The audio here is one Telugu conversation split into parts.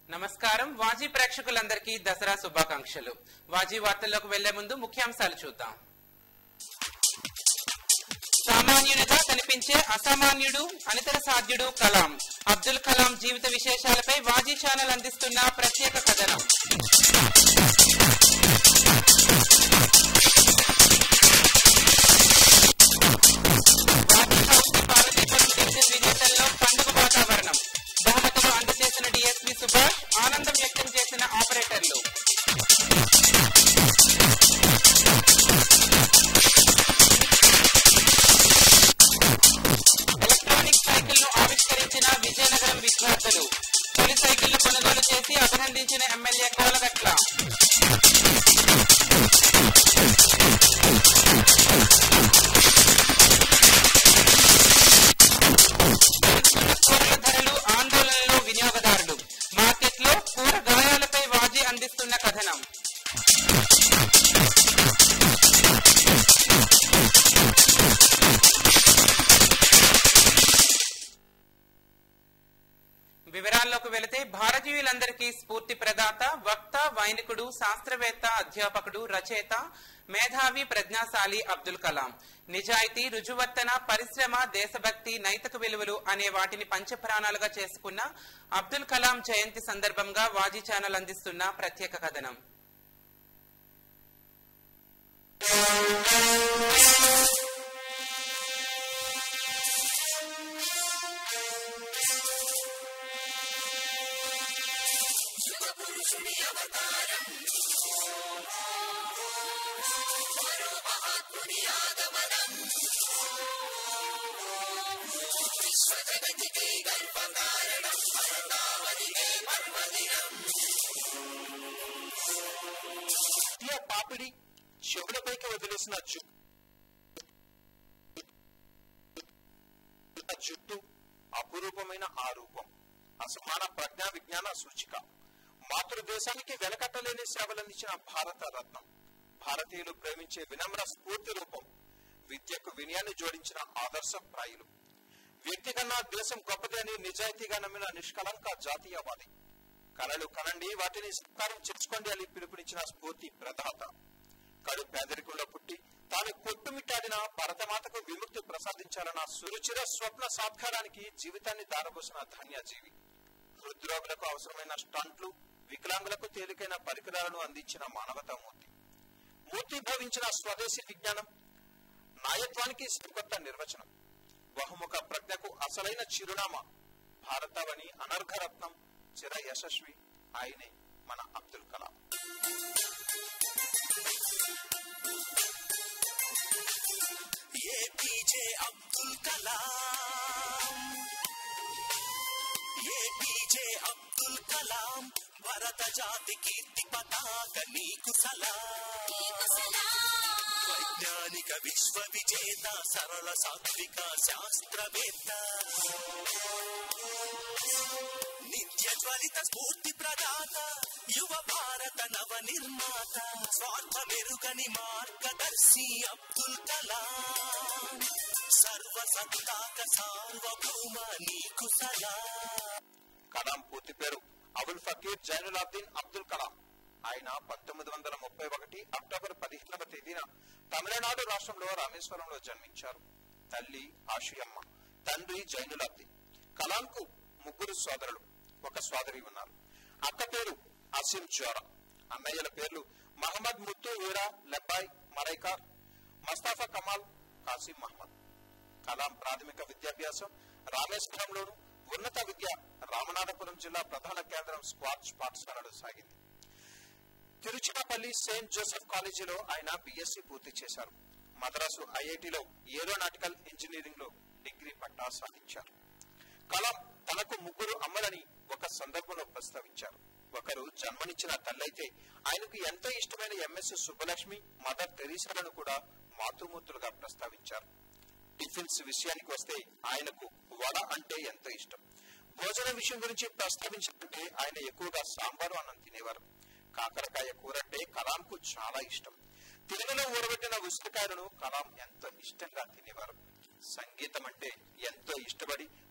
నమస్కారం వాజీ ప్రేక్షకులందరికీ దసరా శుభాకాంక్షలు వాజీ వార్తల్లోకి వెళ్లే ముందు ముఖ్యాంశాలు చూద్దాం సామాన్యునిగా కనిపించే అసామాన్యుడు అనితర సాధ్యుడు కలాం అబ్దుల్ కలాం జీవిత విశేషాలపై వాజీ ఛానల్ అందిస్తున్న ప్రత్యేక కథనం వాజీ హౌస్ పార్వతీపురం డివిజన్ విజేతల్లో పండుగ వాతావరణం బహుమతులు అందజేసిన డిఎస్పీ సుభాష్ ఆనందం వ్యక్తం చేసిన ఆపరేటర్లు ఎలక్ట్రానిక్ సైకిల్ ను ఆవిష్కరించిన విజయనగరం విద్యార్థులు తొలి సైకిల్ ను కొనుగోలు చేసి అభినందించిన ఎమ్మెల్యే కోలగట్ల పెరుగుతున్న కూరల ధరలు ఆందోళనలో వినియోగదారులు మార్కెట్లో కూరగాయాలపై వాజీ అందిస్తున్న కథనం వివరాల్లోకి వెళితే భారతీయులందరికీ స్ఫూర్తి ప్రదాత వక్త వైనికుడు శాస్త్రవేత్త అధ్యాపకుడు రచయిత మేధావి ప్రజ్ఞాశాలి అబ్దుల్ కలాం నిజాయితీ రుజువర్తన పరిశ్రమ దేశభక్తి నైతిక విలువలు అనే వాటిని పంచప్రాణాలుగా చేసుకున్న అబ్దుల్ కలాం జయంతి సందర్భంగా వాజీ ఛానల్ అందిస్తున్న ప్రత్యేక కథనం విద్య పాపిడి చెవులపైకి వదిలేసిన జు- జుట్టు అపురూపమైన ఆ రూపం అసమాన ప్రజ్ఞా విజ్ఞాన సూచిక మాతృదేశానికి వెలకట్టలేని సేవలందించిన భారత రత్నం భారతీయులు ప్రేమించే వినమ్ర స్ఫూర్తి రూపం విద్యకు వినయాన్ని జోడించిన ఆదర్శ ప్రాయులు వ్యక్తి కన్నా దేశం గొప్పది అని నిజాయితీగా నమ్మిన నిష్కలంక జాతీయవాది కళలు కనండి వాటిని సత్కారం చేసుకోండి అని పిలుపునిచ్చిన స్ఫూర్తి ప్రదాత కడు పేదరికంలో పుట్టి తాను కొట్టుమిట్టాడిన భరతమాతకు విముక్తి ప్రసాదించాలన్న సురుచిర స్వప్న సాత్కారానికి జీవితాన్ని దారబోసిన ధన్యజీవి హృద్రోగులకు అవసరమైన స్టంట్లు వికలాంగులకు తేలికైన పరికరాలను అందించిన మానవతామూర్తి మూర్తి భవించిన స్వదేశీ విజ్ఞానం నాయత్వానికి సరికొత్త నిర్వచనం బహుముఖ ప్రజ్ఞకు అసలైన చిరునామా భారతవని అనర్ఘరత్నం చిర యశస్వి ఆయనే మన అబ్దుల్ కలాం ఏపీజే అబ్దుల్ కలాం ఏపీజే అబ్దుల్ కలాం భరత జాతి కీర్తి పతాక నీకు సలాం వైజ్ఞానిక విశ్వ విజేత సరళ సాత్విక శాస్త్రవేత్త నిత్య జ్వలిత స్ఫూర్తి ప్రదాత యువ భారత నవ నిర్మాత స్వార్థ మెరుగని మార్గదర్శి అబ్దుల్ కలాం సర్వ సత్తాక సార్వభౌమ నీకు సలాం కలాం పూర్తి పేరు అబుల్ ఫకీర్ జైనులాబ్దీన్ అబ్దుల్ కలాం ఆయన పంతొమ్మిది వందల ముప్పై ఒకటి అక్టోబర్ పదిహేనవ తేదీన తమిళనాడు రాష్ట్రంలో రామేశ్వరంలో జన్మించారు తల్లి ఆషియమ్మ తండ్రి జైనులాబ్దీన్ కలాంకు ముగ్గురు సోదరులు ఒక సోదరి ఉన్నారు అక్క పేరు అసిం జోరా అన్నయ్యల పేర్లు మహమ్మద్ ముత్తు వీరా లెబ్బాయ్ మరైకార్ మస్తాఫా కమాల్ కాసిం మహమ్మద్ కలాం ప్రాథమిక విద్యాభ్యాసం రామేశ్వరంలోను ఉన్నత విద్య రామనాథపురం జిల్లా ప్రధాన కేంద్రం స్క్వాచ్ పాఠశాలలో సాగింది తిరుచిరాపల్లి సెయింట్ జోసెఫ్ కాలేజీలో ఆయన బిఎస్సి పూర్తి చేశారు మద్రాసు ఐఐటిలో ఏరోనాటికల్ ఇంజనీరింగ్ లో డిగ్రీ పట్టా సాధించారు కలాం తనకు ముగ్గురు అమ్మలని ఒక సందర్భంలో ప్రస్తావించారు ఒకరు జన్మనిచ్చిన తల్లైతే ఆయనకు ఎంతో ఇష్టమైన ఎంఎస్ సుబ్బలక్ష్మి మదర్ తెరీసాలను కూడా మాతృమూర్తులుగా ప్రస్తావించారు టిఫిన్స్ విషయానికి వస్తే ఆయనకు వడ అంటే ఎంతో ఇష్టం భోజనం విషయం గురించి ప్రస్తావించాలంటే ఆయన ఎక్కువగా సాంబారు అన్నం తినేవారు కాకరకాయ కూర అంటే కలాంకు చాలా ఇష్టం తెలుగులో ఊరబెట్టిన ఉసిరికాయలను కలాం ఎంతో ఇష్టంగా తినేవారు సంగీతం అంటే ఎంతో ఇష్టపడి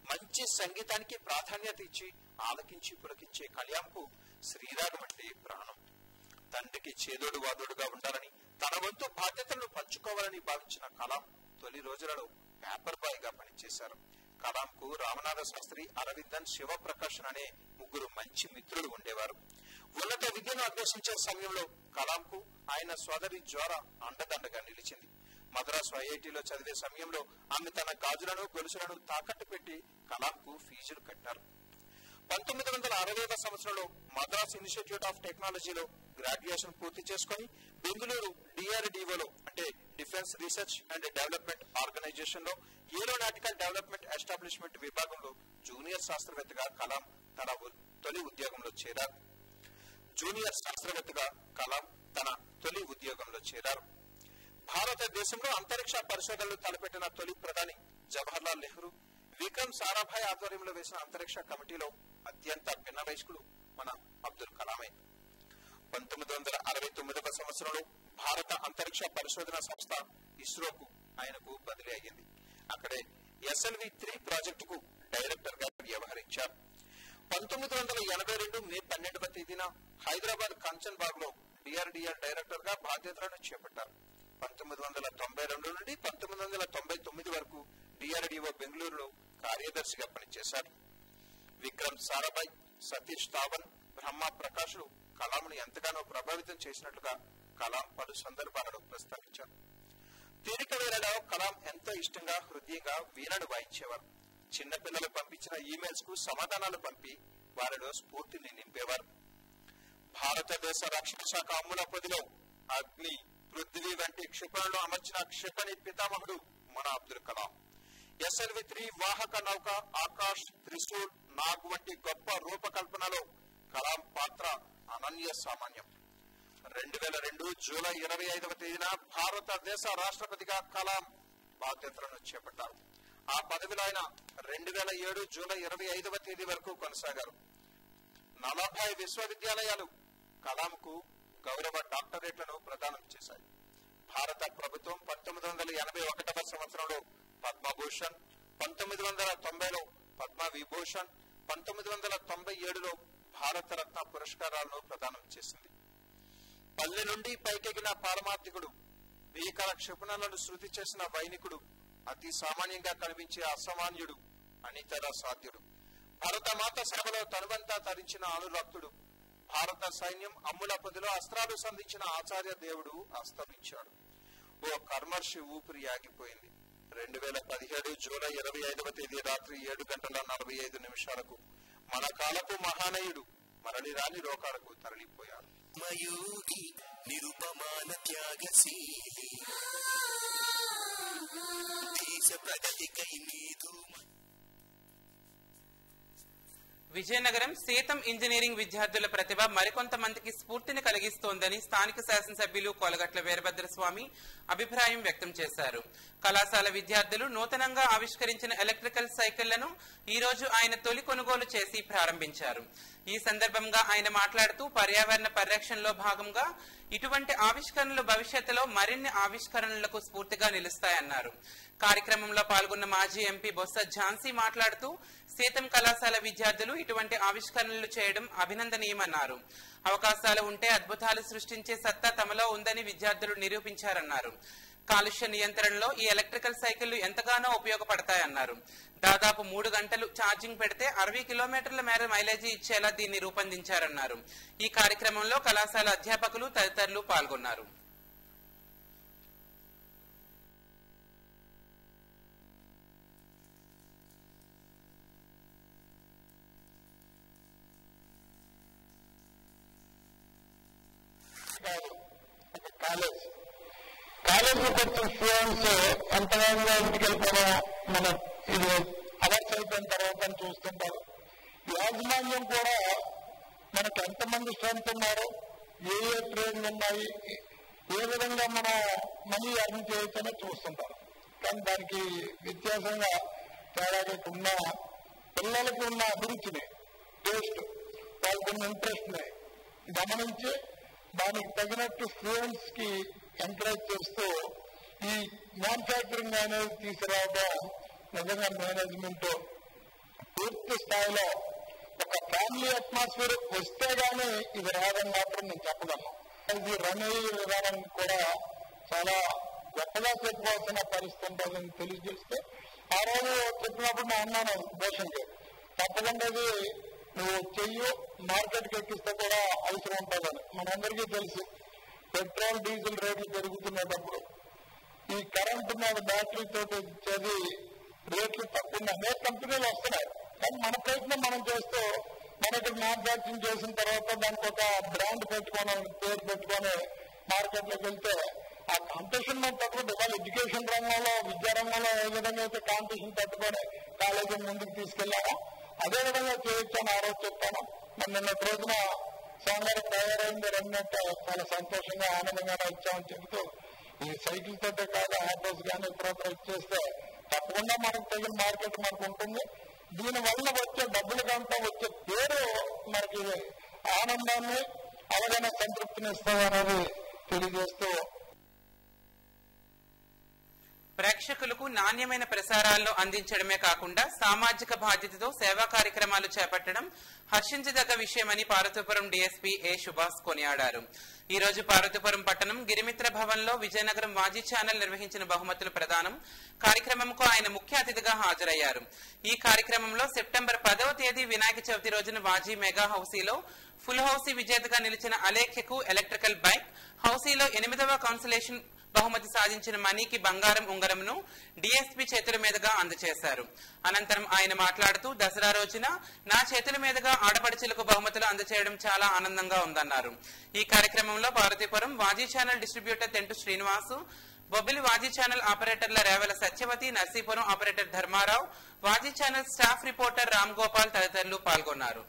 మంచి సంగీతానికి ప్రాధాన్యత ఇచ్చి ఆలకించి పులకించే కళ్యాణ్కు శ్రీరాగం అంటే ప్రాణం తండ్రికి చేదోడు వాదోడుగా ఉండాలని తన వంతు బాధ్యతలను పంచుకోవాలని భావించిన కలాం తొలి రోజులలో పేపర్ బాయ్ గా పనిచేశారు కలాంకు రామనాథ శాస్త్రి అరవిందన్ శివప్రకాశన్ అనే ముగ్గురు మంచి మిత్రులు ఉండేవారు ఉన్నత విద్యను అభ్యసించే సమయంలో కలాంకు ఆయన సోదరి జ్వర అండదండగా నిలిచింది మద్రాసు ఐఐటిలో చదివే సమయంలో ఆమె తన గాజులను గొలుసులను తాకట్టు పెట్టి కలాంకు ఫీజులు కట్టారు పంతొమ్మిది వందల అరవైవ సంవత్సరంలో మద్రాస్ ఇన్స్టిట్యూట్ ఆఫ్ టెక్నాలజీలో గ్రాడ్యుయేషన్ పూర్తి చేసుకుని బెంగళూరు డిఆర్డిఓలో అంటే defence research and development organisation లో ఏరోనాటికల్ డెవలప్మెంట్ ఎస్టాబ్లిష్మెంట్ విభాగంలో జూనియర్ శాస్త్రవేత్తగా కలాం తన ఉ- తొలి ఉద్యోగంలో చేరారు జూనియర్ శాస్త్రవేత్తగా కలాం తన తొలి ఉద్యోగంలో చేరారు భారతదేశంలో అంతరిక్ష పరిశోధనలు తలపెట్టిన తొలి ప్రధాని జవహర్లాల్ నెహ్రూ విక్రమ్ సారాభాయ్ ఆధ్వర్యంలో వేసిన అంతరిక్ష కమిటీలో అత్యంత భిన్న వయస్కుడు మన అబ్దుల్ కలామే పంతొమ్మిది వందల అరవై తొమ్మిదవ సంవత్సరంలో భారత అంతరిక్ష పరిశోధన సంస్థ ఇస్రోకు ఆయనకు బదిలీ అయ్యింది అక్కడే ఎస్ఎల్వి త్రీ ప్రాజెక్టుకు డైరెక్టర్ గా వ్యవహరించారు పంతొమ్మిది వందల ఎనభై రెండు మే పన్నెండవ తేదీన హైదరాబాద్ కంచన్ బాగ్ లో డిఆర్డిఆర్ డైరెక్టర్ గా బాధ్యతలను చేపట్టారు పంతొమ్మిది వందల తొంభై రెండు నుండి పంతొమ్మిది వందల తొంభై తొమ్మిది వరకు డిఆర్డిఓ బెంగళూరులో కార్యదర్శిగా పనిచేశారు విక్రమ్ సారాభాయ్ సతీష్ ధావన్ బ్రహ్మ ప్రకాష్లు కలాంను ఎంతగానో ప్రభావితం చేసినట్లుగా కలాం పలు సందర్భాలలో ప్రస్తావించారు తీరిక వేళలో కలాం ఎంతో ఇష్టంగా హృదయంగా వీణను వాయించేవారు చిన్నపిల్లలు పంపించిన ఈమెయిల్స్ కు సమాధానాలు పంపి వారిలో స్ఫూర్తిని నింపేవారు భారతదేశ రక్షణ శాఖ అమ్ముల పొదిలో అగ్ని పృథ్వీ వంటి క్షిపణులు అమర్చిన క్షిపణి పితామహుడు మన అబ్దుల్ కలాం ఎస్ఎల్వి త్రీ వాహక నౌక ఆకాష్ త్రిశూల్ నాగ్ వంటి గొప్ప రూపకల్పనలో కలాం పాత్ర అనన్య సామాన్యం రెండు వేల రెండు జూలై ఇరవై ఐదవ తేదీన భారతదేశ రాష్ట్రపతిగా కలాం బాధ్యతలను చేపట్టారు ఆ పదవిలో ఆయన రెండు వేల ఏడు జూలై ఇరవై ఐదవ తేదీ వరకు కొనసాగారు నలభై విశ్వవిద్యాలయాలు కలాంకు గౌరవ డాక్టరేట్లను ప్రదానం చేశాయి భారత ప్రభుత్వం పంతొమ్మిది వందల ఎనభై ఒకటవ సంవత్సరంలో పద్మభూషణ్ పంతొమ్మిది వందల తొంభైలో పద్మ విభూషణ్ పంతొమ్మిది వందల తొంభై ఏడులో భారతరత్న పురస్కారాలను ప్రదానం చేసింది పల్లె నుండి పైకెగిన పారమార్థికుడు భీకర క్షిపణులను శృతి చేసిన వైనికుడు అతి సామాన్యంగా కనిపించే అసామాన్యుడు అనితర సాధ్యుడు భరతమాత సభలో తనువంతా తరించిన అనురక్తుడు భారత సైన్యం అమ్ముల పొదిలో అస్త్రాలు సంధించిన ఆచార్య దేవుడు అస్తమించాడు ఓ కర్మర్షి ఊపిరి ఆగిపోయింది రెండు వేల పదిహేడు జూలై ఇరవై ఐదవ తేదీ రాత్రి ఏడు గంటల నలభై ఐదు నిమిషాలకు మన కాలపు మహానయుడు మరలి రాని లోకాలకు తరలిపోయాడు మయూగి నిరుపమాన త్యాగశీలి దేశ ప్రగతికై నీదు విజయనగరం సీతం ఇంజనీరింగ్ విద్యార్థుల ప్రతిభ మరికొంతమందికి స్ఫూర్తిని కలిగిస్తోందని స్థానిక శాసనసభ్యులు కొలగట్ల వీరభద్రస్వామి అభిప్రాయం వ్యక్తం చేశారు కళాశాల విద్యార్థులు నూతనంగా ఆవిష్కరించిన ఎలక్ట్రికల్ సైకిళ్లను ఈ రోజు ఆయన తొలి కొనుగోలు చేసి ప్రారంభించారు ఈ సందర్భంగా ఆయన మాట్లాడుతూ పర్యావరణ పరిరక్షణలో భాగంగా ఇటువంటి ఆవిష్కరణలు భవిష్యత్తులో మరిన్ని ఆవిష్కరణలకు స్ఫూర్తిగా నిలుస్తాయన్నారు కార్యక్రమంలో పాల్గొన్న మాజీ ఎంపీ బొత్స ఝాన్సీ మాట్లాడుతూ సీతం కళాశాల విద్యార్థులు ఇటువంటి ఆవిష్కరణలు చేయడం అభినందనీయమన్నారు అవకాశాలు ఉంటే అద్భుతాలు సృష్టించే సత్తా తమలో ఉందని విద్యార్థులు నిరూపించారన్నారు కాలుష్య నియంత్రణలో ఈ ఎలక్ట్రికల్ సైకిళ్లు ఎంతగానో ఉపయోగపడతాయన్నారు దాదాపు మూడు గంటలు ఛార్జింగ్ పెడితే అరవై కిలోమీటర్ల మేర మైలేజీ ఇచ్చేలా దీన్ని రూపొందించారన్నారు ఈ కార్యక్రమంలో కళాశాల అధ్యాపకులు తదితరులు పాల్గొన్నారు ఒక కాలేజ్ కాలేజీకి వచ్చిన స్టూడెంట్స్ ఎంతగానో ఇంటికి వెళ్ళిపోవడం మన ఇది అవర్స్ అయిపోయిన తర్వాత అని చూస్తుంటారు యాజమాన్యం కూడా మనకు ఎంతమంది స్ట్రెంత్ ఉన్నారు ఏ ఏ ట్రైన్లు ఉన్నాయి ఏ విధంగా మన మనీ అర్న్ చేయొచ్చనే చూస్తుంటారు కానీ దానికి వ్యత్యాసంగా తేడాగా ఉన్న పిల్లలకు ఉన్న అభిరుచిని టేస్ట్ వాళ్ళకు ఉన్న ఇంట్రెస్ట్ ని గమనించి దానికి తగినట్టు స్టూడెంట్స్ కి ఎంకరేజ్ చేస్తూ ఈ మ్యానుఫ్యాక్చరింగ్ అనేది తీసుకురావడం నిజంగా మేనేజ్మెంట్ పూర్తి స్థాయిలో ఒక ఫ్యామిలీ అట్మాస్ఫియర్ వస్తే గానీ ఇది రాదని మాత్రం నేను చెప్పగలను ఇది రన్ అయ్యే విధానం కూడా చాలా గొప్పగా చెప్పుకోవాల్సిన పరిస్థితి ఉంటుందని తెలియజేస్తే ఆ రోజు చెప్పినప్పుడు నేను అన్నాను భూషణ్కి తప్పకుండా ఇది నువ్వు చెయ్యి మార్కెట్కి ఎక్కిస్తే కూడా అవసరం ఉంటుందని మనందరికీ తెలుసు పెట్రోల్ డీజిల్ రేట్లు పెరుగుతున్నప్పుడు ఈ కరెంట్ మీద బ్యాటరీ తోటి వచ్చేది రేట్లు తక్కువ అనేక కంపెనీలు వస్తున్నాయి కానీ మన ప్రయత్నం మనం చేస్తూ మనకి మ్యానుఫాక్చరింగ్ చేసిన తర్వాత దానికి ఒక బ్రాండ్ పెట్టుకొని పేరు పెట్టుకొని మార్కెట్లోకి వెళ్తే ఆ కాంపిటీషన్ మనం తట్టుకుంటే ఇవాళ ఎడ్యుకేషన్ రంగంలో విద్యా రంగంలో ఏ విధంగా అయితే కాంపిటీషన్ తట్టుకొని కాలేజీ ముందుకు తీసుకెళ్లామో అదే విధంగా చేయొచ్చని ఆ రోజు చెప్పాను మరి నిన్నటి రోజున సోమవారం తయారైంది రెండంటే చాలా సంతోషంగా ఆనందంగా ఇచ్చామని చెబుతూ ఈ సైకిల్ తోటే కాదు ఆటోస్ కానీ ఇతరత్ర ఇచ్చేస్తే తప్పకుండా మనకు తగిన మార్కెట్ మనకు ఉంటుంది దీని వల్ల వచ్చే డబ్బులు కంటే వచ్చే పేరు మనకి ఆనందాన్ని అలాగనే సంతృప్తిని ఇస్తామనేది తెలియజేస్తూ ప్రేక్షకులకు నాణ్యమైన ప్రసారాలను అందించడమే కాకుండా సామాజిక బాధ్యతతో సేవా కార్యక్రమాలు చేపట్టడం హర్షించదగ్గ విషయమని పార్వతీపురం డీఎస్పీ ఏ సుభాష్ కొనియాడారు ఈ రోజు పార్వతీపురం పట్టణం గిరిమిత్ర భవన్ లో విజయనగరం వాజీ ఛానల్ నిర్వహించిన బహుమతుల ప్రదానం కార్యక్రమంకు ఆయన ముఖ్య అతిథిగా హాజరయ్యారు ఈ కార్యక్రమంలో సెప్టెంబర్ పదవ తేదీ వినాయక చవితి రోజున వాజీ మెగా హౌసీలో ఫుల్ హౌసీ విజేతగా నిలిచిన అలేఖ్యకు ఎలక్ట్రికల్ బైక్ హౌసీలో ఎనిమిదవ కాన్సులేషన్ బహుమతి సాధించిన మనీకి బంగారం ఉంగరంను డీఎస్పీ చేతుల మీదుగా అందజేశారు అనంతరం ఆయన మాట్లాడుతూ దసరా రోజున నా చేతుల మీదుగా ఆడపడుచులకు బహుమతులు అందజేయడం చాలా ఆనందంగా ఉందన్నారు ఈ కార్యక్రమంలో Parvathipuram Vaaji channel distributor Tentu Srinivasu Bobbili Vaaji channel ఆపరేటర్ల Revala Satyavathi Narsipuram operator Dharmarao Vaaji channel staff reporter Ram Gopal తదితరులు పాల్గొన్నారు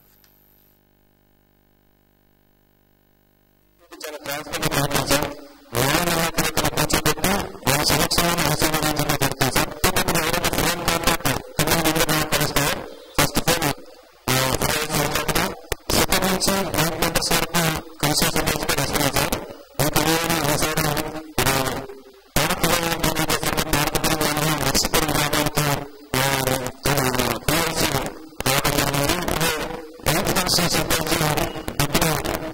చాలా ట్రాన్స్పరెంట్ ఉంటుంది సార్ ఎవరైనా ఇక్కడ కూర్చోబెట్టి వాళ్ళ సంవత్సరాలు ఆశీర్వాదం జరుగుతుంది సార్ ఎవరైనా ఫోన్ కాంటాక్ట్ కమింగ్ నెంబర్ కలిస్తే ఫస్ట్ ఫోన్ సెకండ్ నుంచి బ్యాంక్ మెంబర్స్ వరకు కన్సల్టేషన్ నుంచి వస్తున్నాయి సార్ ఇంకా ఏమైనా అవసరం నర్సిపురం గ్రామానికి పిఎల్సీ రావడం జరిగింది బ్యాంక్ కన్సల్టేషన్ డబ్బులు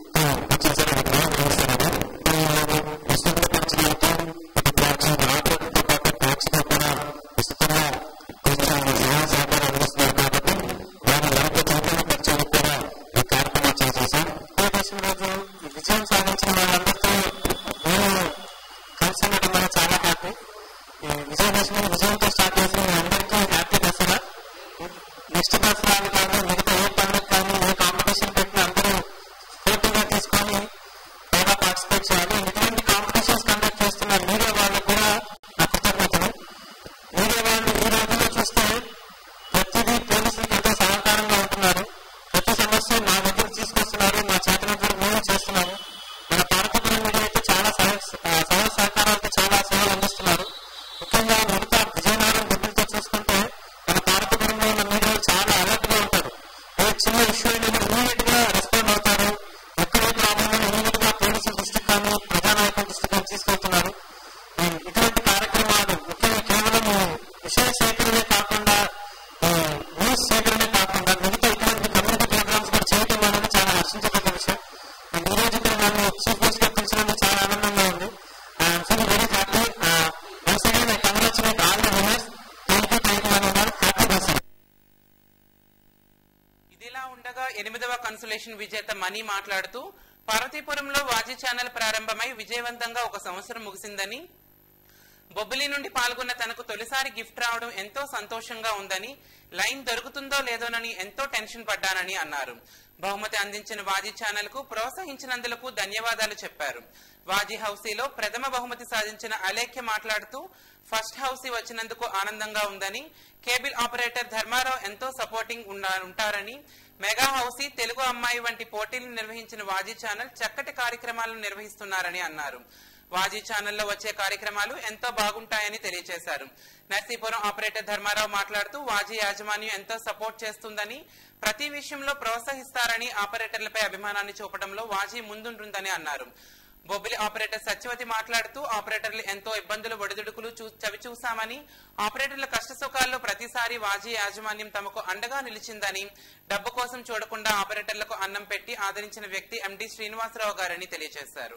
విజయం సాధించిన వాళ్ళందరితో నేను కలిసి ఉండడం వల్ల చాలా హ్యాపీ విజయదశమి విజయంతో స్టార్ట్ చేసిన మీ అందరికీ హ్యాపీ దసరా నెక్స్ట్ దసరా అని కాదు మిగతా ఏ పండుగ కానీ ఏ కాంపిటీషన్ పెట్టిన అందరూ పోటీగా తీసుకొని బాగా పార్టిసిపేట్ చేయాలి ఇటువంటి కాంపిటీషన్స్ కండక్ట్ చేస్తున్న మీడియా వాళ్ళకు కూడా నా కృతజ్ఞతలు మీడియా వాళ్ళు ఈ రోజుల్లో చూస్తే ప్రతిదీ పోలీసులకు ఎంతో సహకారంగా ఉంటున్నారు ప్రతి సమస్య మా దగ్గర తీసుకొస్తున్నారు మా చేతుల దగ్గర మేము చేస్తున్నాము మన పార్వతీపురం మీడియా అయితే చాలా సహాయ సహాయ సహకారాలతో చాలా సేవలు అందిస్తున్నారు ముఖ్యంగా మిగతా విజయనగరం బిడ్డలతో చూసుకుంటే మన పార్వతీపురంలో ఉన్న మీడియా చాలా అలర్ట్ గా ఉంటారు ఏ చిన్న ఇష్యూ అయినా ఇమీడియట్ గా రెస్పాండ్ అవుతారు ఎక్కడైతే ప్రాబ్లం ఇమీడియట్ గా పోలీసుల దృష్టికి కానీ ప్రజానాయకుల దృష్టికి కానీ తీసుకెళ్తున్నారు ఈ ఇటువంటి కార్యక్రమాలు ముఖ్యంగా కేవలం విషయ సేకరణే కాకుండా ఈ న్యూస్ సేకరణే కాకుండా మిగతా ఇటువంటి కమ్యూనిటీ ప్రోగ్రామ్స్ కూడా చేయడం అనేది చాలా హర్షించదగ్గ విషయం అండ్ ఈ రోజు ఇక్కడ నన్ను చీఫ్ గెస్ట్ గా పిలిచినందుకు చాలా ఆనందంగా ఉంది feel very happy once again I congratulate all the winners thank you thank you అన్నారు హ్యాపీ దసరా ఇదిలా ఉండగా ఎనిమిదవ కన్సులేషన్ విజేత మణి మాట్లాడుతూ పార్వతీపురంలో వాజీ ఛానల్ ప్రారంభమై విజయవంతంగా ఒక సంవత్సరం ముగిసిందని బొబ్బిలి నుండి పాల్గొన్న తనకు తొలిసారి గిఫ్ట్ రావడం ఎంతో సంతోషంగా ఉందని లైన్ దొరుకుతుందో లేదోనని ఎంతో టెన్షన్ పడ్డానని అన్నారు బహుమతి అందించిన వాజీ ఛానల్ కు ప్రోత్సహించినందులకు ధన్యవాదాలు చెప్పారు వాజీ హౌసీలో ప్రథమ బహుమతి సాధించిన అలేఖ్య మాట్లాడుతూ ఫస్ట్ హౌసీ వచ్చినందుకు ఆనందంగా ఉందని కేబుల్ ఆపరేటర్ ధర్మారావు ఎంతో సపోర్టింగ్ ఉన్నా- ఉంటారని మెగా హౌసీ తెలుగు అమ్మాయి వంటి పోటీలు నిర్వహించిన వాజీ ఛానల్ చక్కటి కార్యక్రమాలను నిర్వహిస్తున్నారని అన్నారు వాజీ ఛానల్లో వచ్చే కార్యక్రమాలు ఎంతో బాగుంటాయని తెలియజేశారు నర్సీపురం ఆపరేటర్ ధర్మారావు మాట్లాడుతూ వాజీ యాజమాన్యం ఎంతో సపోర్ట్ చేస్తుందని ప్రతి విషయంలో ప్రోత్సహిస్తారని ఆపరేటర్లపై అభిమానాన్ని చూపడంలో వాజీ ముందుంటుందని అన్నారు బొబ్బిలి ఆపరేటర్ సత్యవతి మాట్లాడుతూ ఆపరేటర్లు ఎంతో ఇబ్బందులు ఒడిదుడుకులు చూ చవి చూశామని ఆపరేటర్ల కష్ట సుఖాల్లో ప్రతిసారి వాజీ యాజమాన్యం తమకు అండగా నిలిచిందని డబ్బు కోసం చూడకుండా ఆపరేటర్లకు అన్నం పెట్టి ఆదరించిన వ్యక్తి ఎండి శ్రీనివాసరావు గారని తెలియజేశారు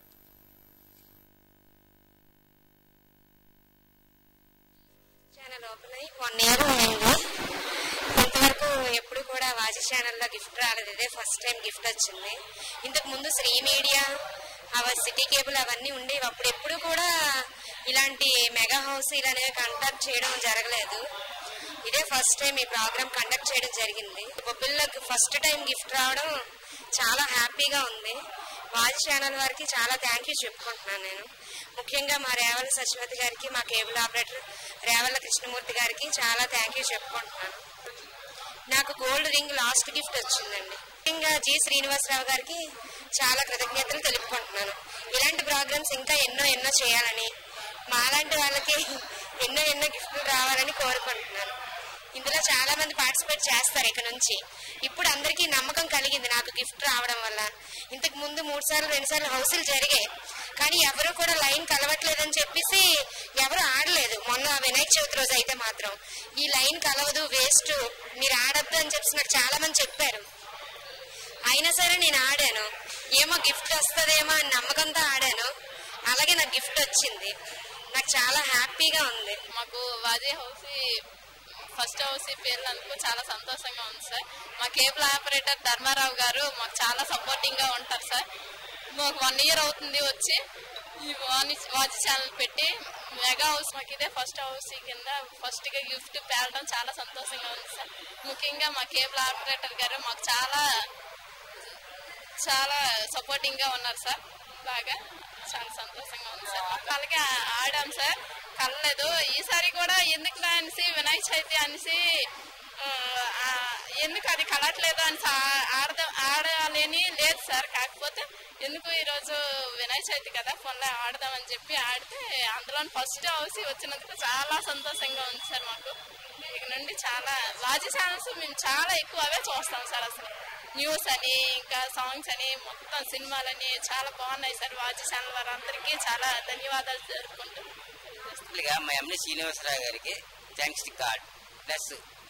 ఛానల్ ఓపెన్ అయ్యి వన్ ఇయర్ అయింది ఇంతవరకు ఎప్పుడు కూడా వాజి ఛానల్లో గిఫ్ట్ రాలేదు ఇదే ఫస్ట్ టైం గిఫ్ట్ వచ్చింది ఇంతకు ముందు శ్రీ మీడియా అవ సిటీ కేబుల్ అవన్నీ ఉండేవి అప్పుడు ఎప్పుడు కూడా ఇలాంటి మెగా హౌస్ అనేవి కండక్ట్ చేయడం జరగలేదు ఇదే ఫస్ట్ టైం ఈ ప్రోగ్రామ్ కండక్ట్ చేయడం జరిగింది బొబ్బిళ్ళకి ఫస్ట్ టైం గిఫ్ట్ రావడం చాలా హ్యాపీగా ఉంది వాజ్ ఛానల్ వారికి చాలా థ్యాంక్ యూ చెప్పుకుంటున్నాను నేను ముఖ్యంగా మా రేవల సచివతి గారికి మా కేబుల్ ఆపరేటర్ రేవల కృష్ణమూర్తి గారికి చాలా థ్యాంక్ యూ చెప్పుకుంటున్నాను నాకు గోల్డ్ రింగ్ లాస్ట్ గిఫ్ట్ వచ్చిందండి ఇంకా జి శ్రీనివాసరావు గారికి చాలా కృతజ్ఞతలు తెలుపుకుంటున్నాను ఇలాంటి ప్రోగ్రామ్స్ ఇంకా ఎన్నో ఎన్నో చేయాలని మాలాంటి వాళ్ళకి ఎన్నో ఎన్నో గిఫ్ట్లు రావాలని కోరుకుంటున్నాను ఇందులో చాలా మంది పార్టిసిపేట్ చేస్తారు ఇక్కడ నుంచి ఇప్పుడు అందరికీ నమ్మకం కలిగింది నాకు గిఫ్ట్ రావడం వల్ల ఇంతకు ముందు మూడు సార్లు రెండు సార్లు హౌసులు జరిగాయి కానీ ఎవరు కూడా లైన్ కలవట్లేదని చెప్పేసి ఎవరు ఆడలేదు మొన్న వినాయక చవితి రోజు అయితే మాత్రం ఈ లైన్ కలవదు వేస్ట్ మీరు ఆడద్దు అని చెప్పేసి నాకు చాలా మంది చెప్పారు అయినా సరే నేను ఆడాను ఏమో గిఫ్ట్ వస్తుందేమో అని నమ్మకంతో ఆడాను అలాగే నాకు గిఫ్ట్ వచ్చింది నాకు చాలా హ్యాపీగా ఉంది మాకు వాజీ హౌస్ ఫస్ట్ హౌస్ పేర్లందుకు చాలా సంతోషంగా ఉంది సార్ మా కేబుల్ ఆపరేటర్ ధర్మారావు గారు మాకు చాలా సపోర్టింగ్ గా ఉంటారు సార్ మాకు వన్ ఇయర్ అవుతుంది వచ్చి ఈ వాణి వాజీ ఛానల్ పెట్టి మెగా హౌస్ మాకు ఇదే ఫస్ట్ హౌస్ కింద ఫస్ట్ గా గిఫ్ట్ పేరడం చాలా సంతోషంగా ఉంది సార్ ముఖ్యంగా మా కేబుల్ ఆపరేటర్ గారు మాకు చాలా చాలా సపోర్టింగ్ గా ఉన్నారు సార్ బాగా చాలా సంతోషంగా ఉంది సార్ అలాగే ఆడాం సార్ కలలేదు ఈసారి కూడా ఎందుకు అనేసి వినాయక చవితి అనేసి ఆ, ఆ, ఎందుకు అది కలట్లేదు అని ఆడదాం ఆడాలని లేదు సార్ కాకపోతే ఎందుకు ఈరోజు వినాయక చవితి కదా ఫోన్లో ఆడదామని చెప్పి ఆడితే అందులో ఫస్ట్ హౌస్ వచ్చినందుకు చాలా సంతోషంగా ఉంది సార్ మాకు ఇక నుండి చాలా వాజీ ఛానల్స్ మేము చాలా ఎక్కువ అవే చూస్తాం సార్ అసలు న్యూస్ అని ఇంకా సాంగ్స్ అని మొత్తం సినిమాలని చాలా బాగున్నాయి సార్ వాజీ ఛానల్ వారందరికీ చాలా ధన్యవాదాలు జరుపుకుంటూ గా మా ఎండి శ్రీనివాసరావు గారికి థ్యాంక్స్ కార్డ్ ప్లస్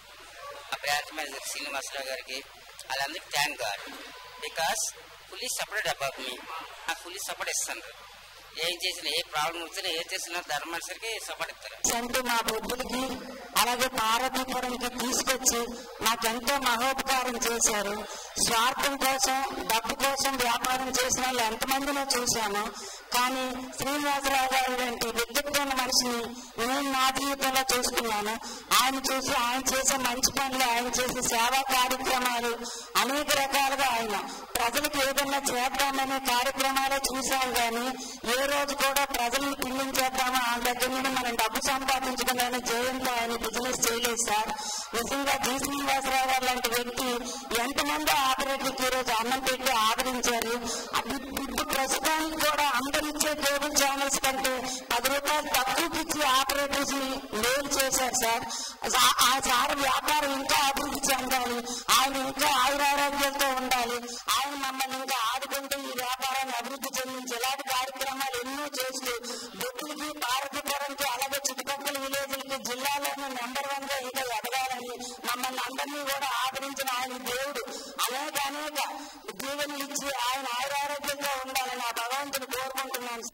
ఆ బ్రాంచ్ మేనేజర్ శ్రీనివాసరావు గారికి వాళ్ళందరికీ thank God because fully support about మీ నాకు ఫుల్లీ సపోర్ట్ ఇస్తాను ఏం చేసినా ఏ ప్రాబ్లం వచ్చినా ఏ చేసినా ధర్మేశ్వరికి సపోర్ట్ ఇస్తారు సంటూ మా బొబ్బులకి అలాగే పార్వతీపురంకి తీసుకొచ్చి మాకెంతో మహోపకారం చేశారు స్వార్థం కోసం డబ్బు కోసం వ్యాపారం చేసిన వాళ్ళు ఎంతమందినో చూశాను కానీ శ్రీనివాసరావు గారు లాంటి వ్యక్తిత్వమైన మనిషిని నేను నా జీవితంలో చూసుకున్నాను ఆయన చూసి ఆయన చేసే మంచి పనులు ఆయన చేసే సేవా కార్యక్రమాలు అనేక రకాలుగా ఆయన ప్రజలకు ఏదైనా చేద్దామనే కార్యక్రమాలే చూసాం కానీ ఏ రోజు కూడా ప్రజల్ని పిల్లించేద్దామా ఆ దగ్గర నుండి మనం డబ్బు సంపాదించుకునే జయంతో ఆయన బిజినెస్ చేయలేదు సార్ నిజంగా జి శ్రీనివాసరావు గారు లాంటి వ్యక్తి ఎంతమంది ఆపరేటర్కి ఈ రోజు అన్నం పెట్టి ఆదరించారు అది ఇప్పుడు ప్రస్తుతానికి కూడా అందరు ఇచ్చే కేబుల్ ఛానల్స్ కంటే పది రూపాయలు తక్కువకి ఇచ్చి ఆపరేటర్స్ ని మేలు చేశారు సార్ ఆ- ఆ సార్ వ్యాపారం ఇంకా అభివృద్ధి చెందాలి ఆయన ఇంకా ఆయురారోగ్యాలతో ఉండాలి ఆయన మమ్మల్ని ఇంకా ఆదుకుంటూ ఈ వ్యాపారాన్ని అభివృద్ధి చెందించి ఇలాంటి కార్యక్రమాలు ఎన్నో చేస్తూ బొట్టులకి భారతపురంకి అలాగే చుట్టుపక్కల విలేజ్లకి జిల్లాలోనే నెంబర్ వన్ గా ఇంకా ఎదగాలని మమ్మల్ని అందరినీ కూడా ఆదరించిన ఆయన దేవుడు అనేక అనేక దీవెనలు ఇచ్చి ఆయన ఆయురారోగ్యంగా ఉండాలని ఆ భగవంతుని కోరుకుంటున్నాను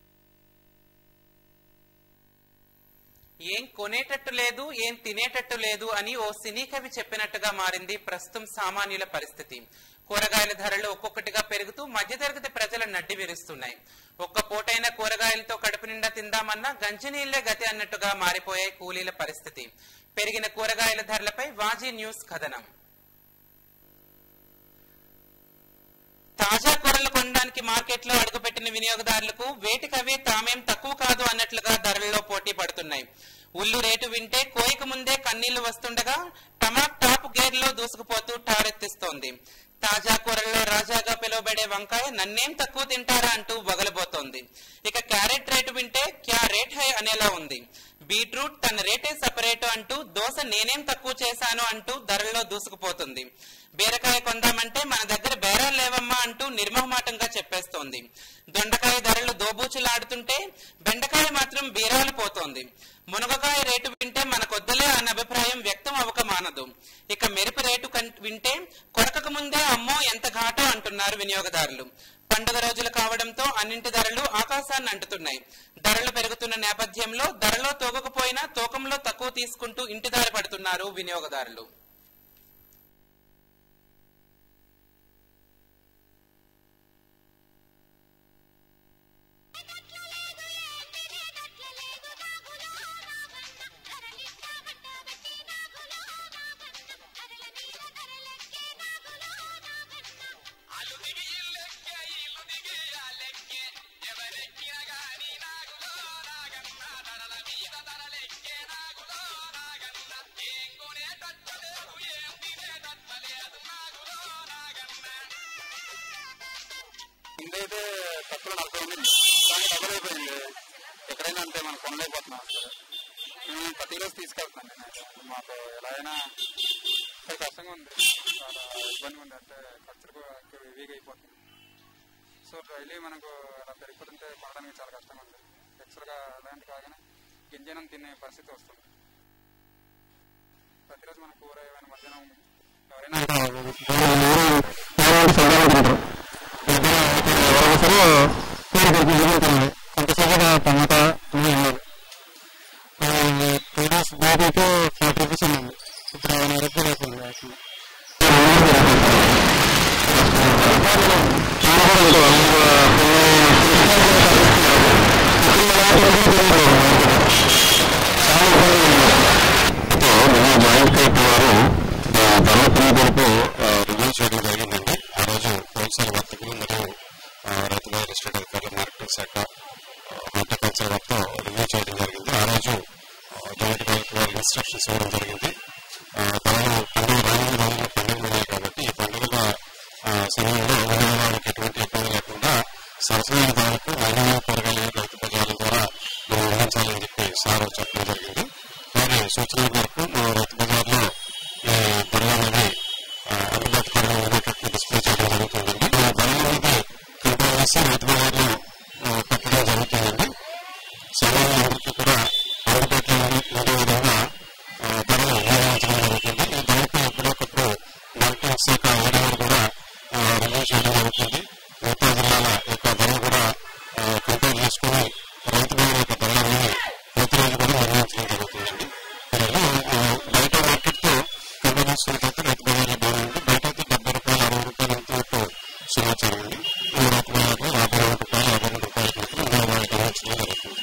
ఏం కొనేటట్టు లేదు ఏం తినేటట్టు లేదు అని ఓ సినీ కవి చెప్పినట్టుగా మారింది ప్రస్తుతం సామాన్యుల పరిస్థితి కూరగాయల ధరలు ఒక్కొక్కటిగా పెరుగుతూ మధ్యతరగతి ప్రజల నడ్డి విరుస్తున్నాయి ఒక్క పూటైన కూరగాయలతో కడుపు నిండా తిందామన్నా గంజినీళ్లే గతి అన్నట్టుగా మారిపోయాయి కూలీల పరిస్థితి పెరిగిన కూరగాయల ధరలపై వాజీ న్యూస్ కథనం తాజా కూరలు కొనడానికి మార్కెట్ లో అడుగుపెట్టిన వినియోగదారులకు వేటికవే తామేం తక్కువ కాదు అన్నట్లుగా ధరల్లో పోటీ పడుతున్నాయి ఉల్లి రేటు వింటే కోయిక ముందే కన్నీళ్లు వస్తుండగా టమాట్ టాప్ గేర్ లో దూసుకుపోతూ టారెత్తిస్తోంది తాజా కూరల్లో రాజాగా పిలువబడే వంకాయ నన్నేం తక్కువ తింటారా అంటూ వగలబోతోంది ఇక క్యారెట్ రేటు వింటే క్యా రేట్ హై అనేలా ఉంది బీట్రూట్ తన రేటే సపరేట్ అంటూ దోశ నేనేం తక్కువ చేశాను అంటూ ధరల్లో దూసుకుపోతుంది బీరకాయ కొందామంటే మన దగ్గర బేరాలు లేవమ్మా అంటూ నిర్మోహమాటంగా చెప్పేస్తోంది దొండకాయ ధరలు దోబూచులాడుతుంటే బెండకాయ మాత్రం బీరాలు పోతోంది మునగకాయ రేటు వింటే మనకొద్దలే అన్న అభిప్రాయం వ్యక్తం అవ్వక మానదు ఇక మెరుపు రేటు కన్- వింటే కొరకక ముందే అమ్మో ఎంత ఘాటో అంటున్నారు వినియోగదారులు పండుగ రోజులు కావడంతో అన్నింటి ధరలు ఆకాశాన్ని అంటుతున్నాయి ధరలు పెరుగుతున్న నేపథ్యంలో ధరలో తోగకపోయినా తూకంలో తక్కువ తీసుకుంటూ ఇంటి దారి పడుతున్నారు వినియోగదారులు ముందైతే తక్కువ నలభై ఉంది కానీ డబుల్ అయిపోయింది ఎక్కడైనా అంతే మనం కొనలేకపోతున్నాం అసలు నేను ప్రతిరోజు తీసుకెళ్తాను నేను అయితే. మాకు ఎలా అయినా చాలా కష్టంగా ఉంది చాలా ఇబ్బందిగా ఉంది అంటే ఖర్చులకు ఎక్కువ హెవీగా అయిపోతుంది సో డైలీ మనకు అలా పెరిగిపోతుంటే కొనడానికి చాలా కష్టంగా ఉంది ఎక్స్ట్రాగా అలాంటి కాగానే గింజనం తినే పరిస్థితి వస్తుంది ప్రతిరోజు మన కూర ఏమైనా మధ్యాహ్నం ఎవరైనా కొంతసేపు టమాటా వెళ్ళాలి టూ డేస్ బ్యాక్ అయితే ఫార్టీ రూపీస్ ఉన్నాను ఇప్పుడు వన్ రూపీస్ అయిపోయింది అసలు రివ్యూ చేయడం జరిగిందండి ఆ రోజు హోల్సేల్ వర్తకులు మరియు ఆ, రైతు బజార్ ఎస్టేట్ అధికారులు మార్కెటింగ్ శాఖ ఆ, హార్టికల్చర్ వద్ద రివ్యూ చేయడం జరిగింది ఆ రోజు ఆ, జాయింట్ కలెక్టర్ వారికి ఇన్స్ట్రక్షన్స్ ఇవ్వడం జరిగింది ఆ, ధరలు పండుగ రానున్న రోజుల్లో పండుగలు ఉన్నాయి కాబట్టి ఈ పండుగల ఆ, సమయంలో వినియోగదారులకు ఎటువంటి ఇబ్బంది లేకుండా సరసమైన ధరకు మహిళా కూరగాయలు రైతు బజార్ల ద్వారా మనం అందించాలని చెప్పి సార్ చెప్పడం జరిగింది వారి సూచనల మేరకు మా రైతు బజార్లో ఈ ధరలు అనేది ఆ, అందుబాటులో ఉండేటట్టు డిస్ప్లే చేయడం జరుగుతుందండి ఈ ధరలు అనేది కంట్రోల్ చేసి రైతు బజార్లో ఆ, పెట్టడం జరుగుతుందండి సామాన్యులందరికీ కూడా అందుబాటులో ఉండే ఉండే విధంగా ఆ, ధరలు నిర్ణయించడం జరుగుతుంది ఈ ధరలపై ఎప్పటికప్పుడు మార్కెటింగ్ శాఖ ఏడవరు కూడా ఆ, రివ్యూ చేయడం జరుగుతుంది మిగతా జిల్లాల యొక్క ధరలు కూడా ఆ, కంపేర్ చేసుకుని రైతు బజార్ యొక్క ధరలని ప్రతిరోజు కూడా నిర్ణయించడం జరుగుతుందండి అందులో, ఆ, బయట మార్కెట్తో కంపేర్ చేసుకున్నట్లయితే రైతు బజార్లో బాగుంది బయట అయితే డెబ్బై రూపాయలు అరవై రూపాయలు ఎంతో సమాచారం ఉంది ఈ రైతు బజార్లో యాభై రెండు రూపాయలు యాభై రెండు రూపాయలు మాత్రం వినియోగానికి అందించడం జరుగుతుంది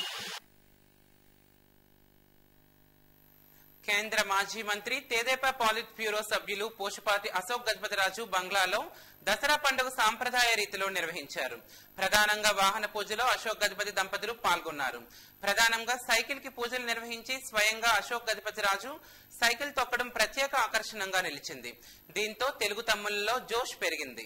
కేంద్ర మాజీ మంత్రి తెదేపా పాలిట్ బ్యూరో సభ్యులు పోషపాటి అశోక్ గజపతిరాజు బంగ్లాలో దసరా పండుగ సాంప్రదాయ రీతిలో నిర్వహించారు ప్రధానంగా వాహన పూజలో అశోక్ గజపతి దంపతులు పాల్గొన్నారు ప్రధానంగా సైకిల్ కి పూజలు నిర్వహించి స్వయంగా అశోక్ గజపతిరాజు సైకిల్ తొక్కడం ప్రత్యేక ఆకర్షణంగా నిలిచింది దీంతో తెలుగు తమ్ములలో జోష్ పెరిగింది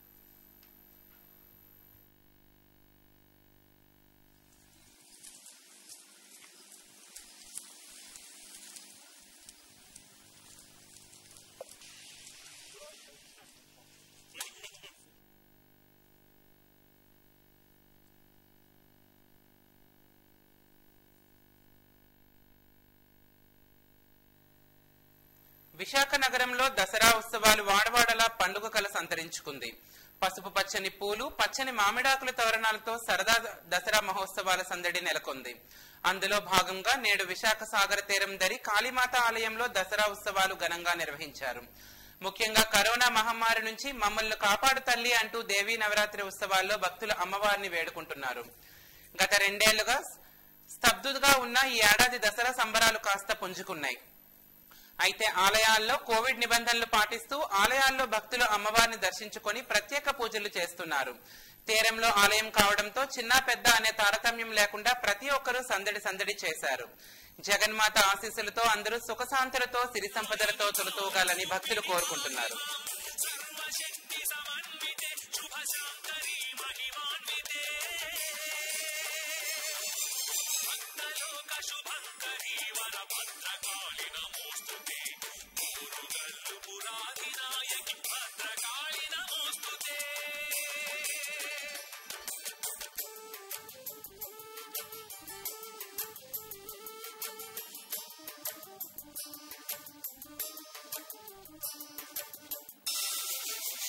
విశాఖ నగరంలో దసరా ఉత్సవాలు వాడవాడలా పండుగ కల సంతరించుకుంది పసుపు పచ్చని పూలు పచ్చని మామిడాకుల తోరణాలతో సరదా దసరా మహోత్సవాల సందడి నెలకొంది అందులో భాగంగా నేడు విశాఖ సాగర తీరం దరి కాళీమాత ఆలయంలో దసరా ఉత్సవాలు ఘనంగా నిర్వహించారు ముఖ్యంగా కరోనా మహమ్మారి నుంచి మమ్మల్ని కాపాడు తల్లి అంటూ దేవీ నవరాత్రి ఉత్సవాల్లో భక్తులు అమ్మవారిని వేడుకుంటున్నారు గత రెండేళ్లుగా స్తబ్దుగా ఉన్న ఈ ఏడాది దసరా సంబరాలు కాస్త పుంజుకున్నాయి అయితే ఆలయాల్లో కోవిడ్ నిబంధనలు పాటిస్తూ ఆలయాల్లో భక్తులు అమ్మవారిని దర్శించుకొని ప్రత్యేక పూజలు చేస్తున్నారు తీరంలో ఆలయం కావడంతో చిన్న పెద్ద అనే తారతమ్యం లేకుండా ప్రతి ఒక్కరూ సందడి సందడి చేశారు జగన్మాత ఆశీస్సులతో అందరూ సుఖశాంతులతో సిరి సంపదలతో తొలతూగాలని భక్తులు కోరుకుంటున్నారు పురాధినాయకి భద్రకాళి నమోస్తుతే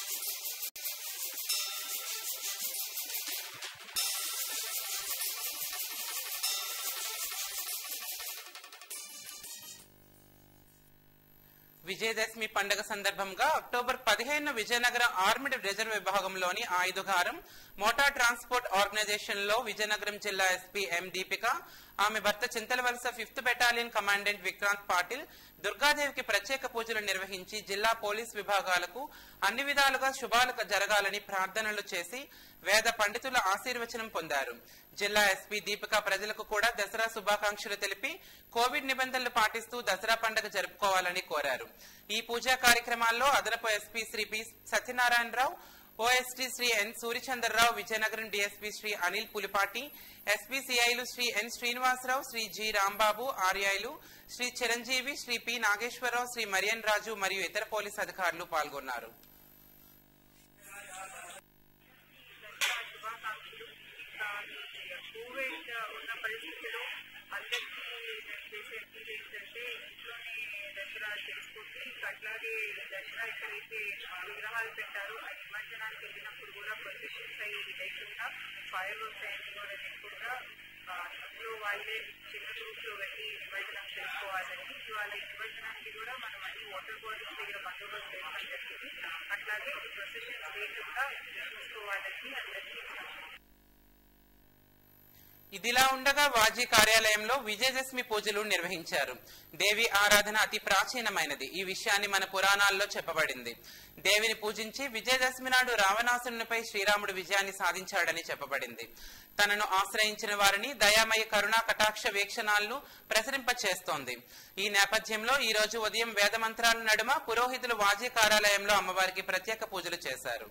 విజయదశమి పండుగ సందర్భంగా అక్టోబర్ పదిహేను విజయనగరం ఆర్మిడ్ రిజర్వ్ విభాగంలోని ఆయుధగారం మోటార్ ట్రాన్స్పోర్ట్ ఆర్గనైజేషన్ లో విజయనగరం జిల్లా ఎస్పీ ఎం దీపిక ఆమె భర్త Chintalavalasa fifth battalion commandant Vikrant Patil దుర్గాదేవికి ప్రత్యేక పూజలు నిర్వహించి జిల్లా పోలీస్ విభాగాలకు అన్ని విధాలుగా శుభాలు జరగాలని ప్రార్థనలు చేసి వేద పండితుల ఆశీర్వచనం పొందారు జిల్లా ఎస్పీ దీపిక ప్రజలకు కూడా దసరా శుభాకాంక్షలు తెలిపి కోవిడ్ నిబంధనలు పాటిస్తూ దసరా పండుగ జరుపుకోవాలని కోరారు ఈ పూజా కార్యక్రమాల్లో అదనపు SP Shri P Satyanarayanarao OST Shri N Suryachandrarao Vizianagaram DSP Shri Anil Pulipati SP సిఐలు శ్రీ ఎన్ శ్రీనివాసరావు శ్రీ జి రాంబాబు ఆర్ఐలు శ్రీ చిరంజీవి శ్రీ పి నాగేశ్వరరావు శ్రీ మరియన్ రాజు మరియు ఇతర పోలీస్ అధికారులు పాల్గొన్నారు కోవిడ్ ఉన్న పరిస్థితిలో అందరికీ నేను చేసే అప్పీల్ ఏంటంటే ఇంట్లోనే దసరా చేసుకుంటే ఇంకా అట్లాగే దసరా ఎక్కడైతే ఆ, విగ్రహాలు పెట్టారో ఆ నిమజ్జనానికి వెళ్ళినప్పుడు కూడా ప్రొసెషన్స్ అయ్యి లేకుండా ఫైర్ వర్క్స్ అయ్యి కూడా లేకుండా ఆ, ఇంట్లో వాళ్ళే చిన్న గ్రూప్స్ లో వెళ్ళి నిమజ్జనం చేసుకోవాలని ఇవాళ ఈ నిమజ్జనానికి కూడా మనం అన్ని వాటర్ బాటిల్స్ దగ్గర బందోబస్తు వేయడం జరిగింది అట్లాగే ఈ ప్రొసెషన్స్ లేకుండా చూసుకోవాలని అందరికీ ఇదిలా ఉండగా వాజీ కార్యాలయంలో విజయదశమి పూజలు నిర్వహించారు దేవి ఆరాధన అతి ప్రాచీనమైనది ఈ విషయాన్ని మన పురాణాల్లో చెప్పబడింది దేవిని పూజించి విజయదశమి నాడు రావణాసురునిపై శ్రీరాముడు విజయాన్ని సాధించాడని చెప్పబడింది తనను ఆశ్రయించిన వారిని దయామయ కరుణా కటాక్ష వీక్షణాలను ప్రసరింప చేస్తోంది ఈ నేపథ్యంలో ఈ రోజు ఉదయం వేద మంత్రాల నడుమ పురోహితులు వాజీ కార్యాలయంలో అమ్మవారికి ప్రత్యేక పూజలు చేశారు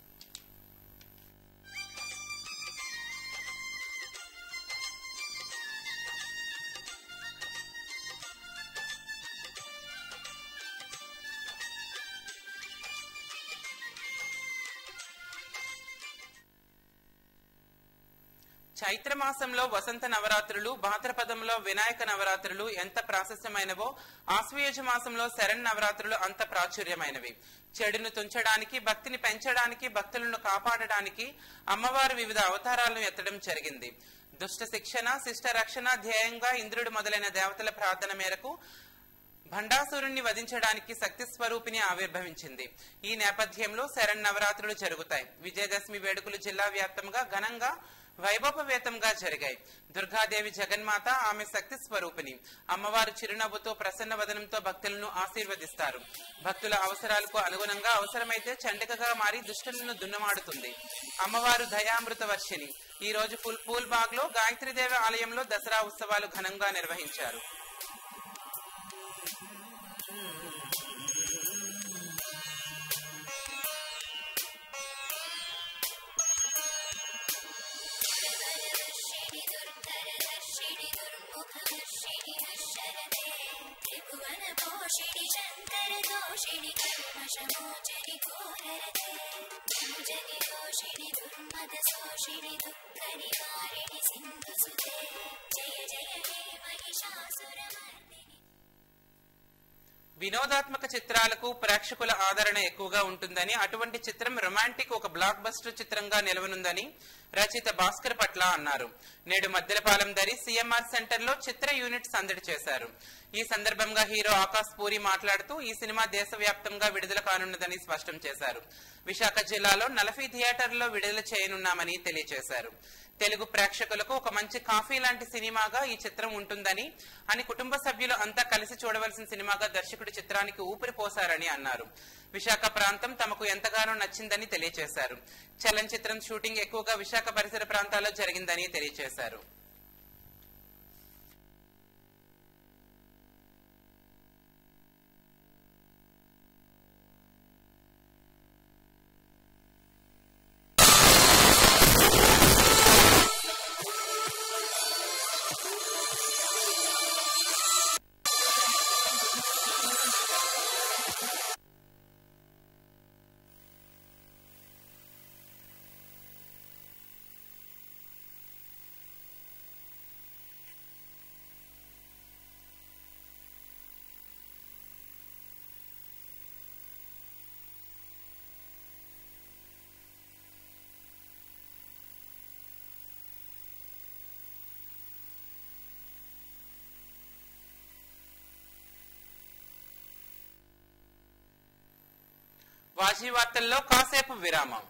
చైత్ర మాసంలో వసంత నవరాత్రులు భాద్రపదంలో వినాయక నవరాత్రులు ఎంత ప్రాశస్యమైనవో ఆశ్వయుజ మాసంలో శరణ్ నవరాత్రులు అంత ప్రాచుర్యమైనవి చెడును తుంచడానికి భక్తిని పెంచడానికి భక్తులను కాపాడడానికి అమ్మవారు వివిధ అవతారాలను ఎత్తడం జరిగింది దుష్ట శిక్షణ శిష్ట రక్షణ ధ్యేయంగా ఇంద్రుడు మొదలైన దేవతల ప్రార్థన మేరకు భండాసురుణ్ణి వధించడానికి శక్తి స్వరూపిణి ఆవిర్భవించింది ఈ నేపథ్యంలో శరణ్ నవరాత్రులు జరుగుతాయి విజయదశమి వేడుకలు జిల్లా వ్యాప్తంగా ఘనంగా వైభవవేతంగా జరిగాయి దుర్గాదేవి జగన్మాత ఆమె శక్తి స్వరూపిణి అమ్మవారు చిరునవ్వుతో ప్రసన్న వదనంతో భక్తులను ఆశీర్వదిస్తారు భక్తుల అవసరాలకు అనుగుణంగా అవసరమైతే చండికగా మారి దుష్టులను దున్నమాడుతుంది అమ్మవారు దయామృత వర్షిణి ఈ రోజు ఫుల్ పూల్ బాగ్ లో గాయత్రీదేవి ఆలయంలో దసరా ఉత్సవాలు ఘనంగా నిర్వహించారు త్రిభువనపోషిణి శంకర దోషిణి కల్మషమోచరి ఘోరరతే జని దోషిణి దుర్మద శోషిణి దుఃఖ నివారిణి సింధు సుతే జయ జయ హే మహిషాసురమర్దిని వినోదాత్మక చిత్రాలకు ప్రేక్షకుల ఆదరణ ఎక్కువగా ఉంటుందని అటువంటి చిత్రం రొమాంటిక్ ఒక బ్లాక్ బస్టర్ చిత్రంగా నిలవనుందని రచయిత భాస్కర్ పట్ల అన్నారు నేడు మద్దెలపాలెం దరి సిఎంఆర్ సెంటర్ లో చిత్ర యూనిట్ సందడి చేశారు ఈ సందర్భంగా హీరో ఆకాశ్ పూరి మాట్లాడుతూ ఈ సినిమా దేశవ్యాప్తంగా విడుదల కానున్నదని స్పష్టం చేశారు విశాఖ జిల్లాలో నలభై థియేటర్లలో విడుదల చేయనున్నామని తెలియజేశారు తెలుగు ప్రేక్షకులకు ఒక మంచి కాఫీ లాంటి సినిమాగా ఈ చిత్రం ఉంటుందని అని కుటుంబ సభ్యులు అంతా కలిసి చూడవలసిన సినిమాగా దర్శకుడు చిత్రానికి ఊపిరి పోశారని అన్నారు విశాఖ ప్రాంతం తమకు ఎంతగానో నచ్చిందని తెలియజేశారు చలనచిత్రం షూటింగ్ ఎక్కువగా విశాఖ పరిసర ప్రాంతాల్లో జరిగిందని తెలియజేశారు వాజీ వార్తల్లో కాసేపు విరామం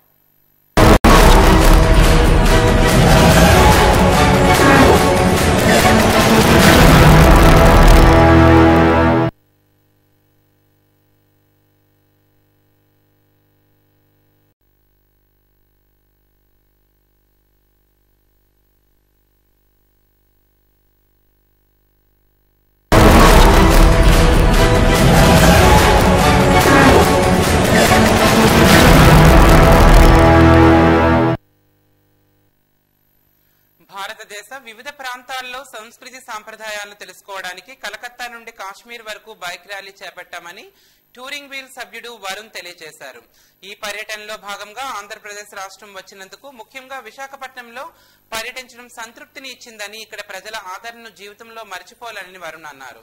భారతదేశ వివిధ ప్రాంతాల్లో సంస్కృతి సాంప్రదాయాలను తెలుసుకోవడానికి కలకత్తా నుండి కాశ్మీర్ వరకు బైక్ ర్యాలీ చేపట్టామని టూరింగ్ వీల్ సభ్యుడు వరుణ్ తెలియజేశారు ఈ పర్యటనలో భాగంగా ఆంధ్రప్రదేశ్ రాష్ట్రం వచ్చినందుకు ముఖ్యంగా విశాఖపట్నంలో పర్యటించడం సంతృప్తిని ఇచ్చిందని ఇక్కడ ప్రజల ఆదరణను జీవితంలో మర్చిపోవాలని వరుణ్ అన్నారు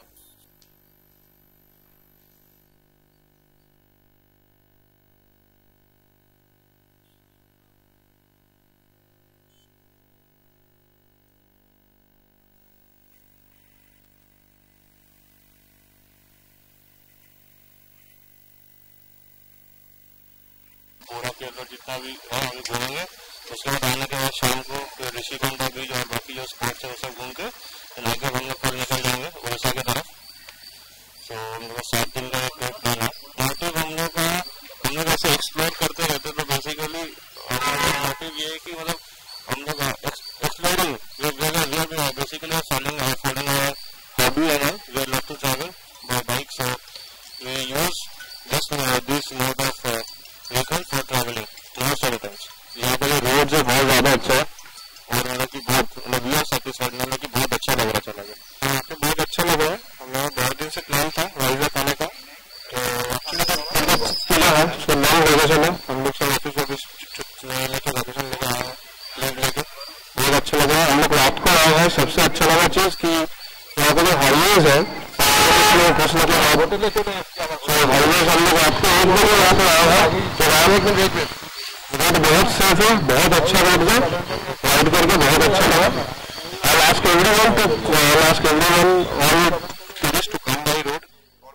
पूरा केरला जितना भी है हम घूमेंगे उसके बाद आने के बाद शाम को फिर ऋषिकुंडा बीच और बाकी जो स्पॉट्स है वो सब घूम के फिर आगे हम लोग कल निकल जाएंगे उड़ीसा की तरफ तो हम लोग का सात दिन का एक प्लान है मोटिव हम लोग का हम लोग ऐसे एक्सप्लोर करते रहते तो बेसिकली हमारा मोटिव ये है कि मतलब हम लोग एक्सप्लोरिंग जगह we basically following following hobby है we love to travel by bike so we use this this mode of vehicle for travelling most of the times यहाँ पे जो रोड है बहुत ज्यादा अच्छा है और मतलब कि बहुत मतलब वी आर सेटिस्फाइड मतलब कि बहुत अच्छा लग रहा चला गया यहाँ पे बहुत अच्छा लग रहा है हम लोग बहुत दिन से प्लान था वाइजैक आने का तो एक्चुअली तो किला है उसका नाम वेकेशन है हम लोग सब ऑफिस ऑफिस लेके वेकेशन लेके आए हैं लीव लेके बहुत अच्छा लगा हम लोग रात को आए हैं सबसे अच्छा लगा चीज कि यहाँ पे जो हाईवेज है कुछ ना कुछ हाईवेज हम लोग रात को एक बजे यहाँ पे आए हैं तो रात में रोड बहुत सेफ है बहुत अच्छा रोड है राइड करके बहुत अच्छा लगा I ask everyone to I ask everyone all tourist to come by road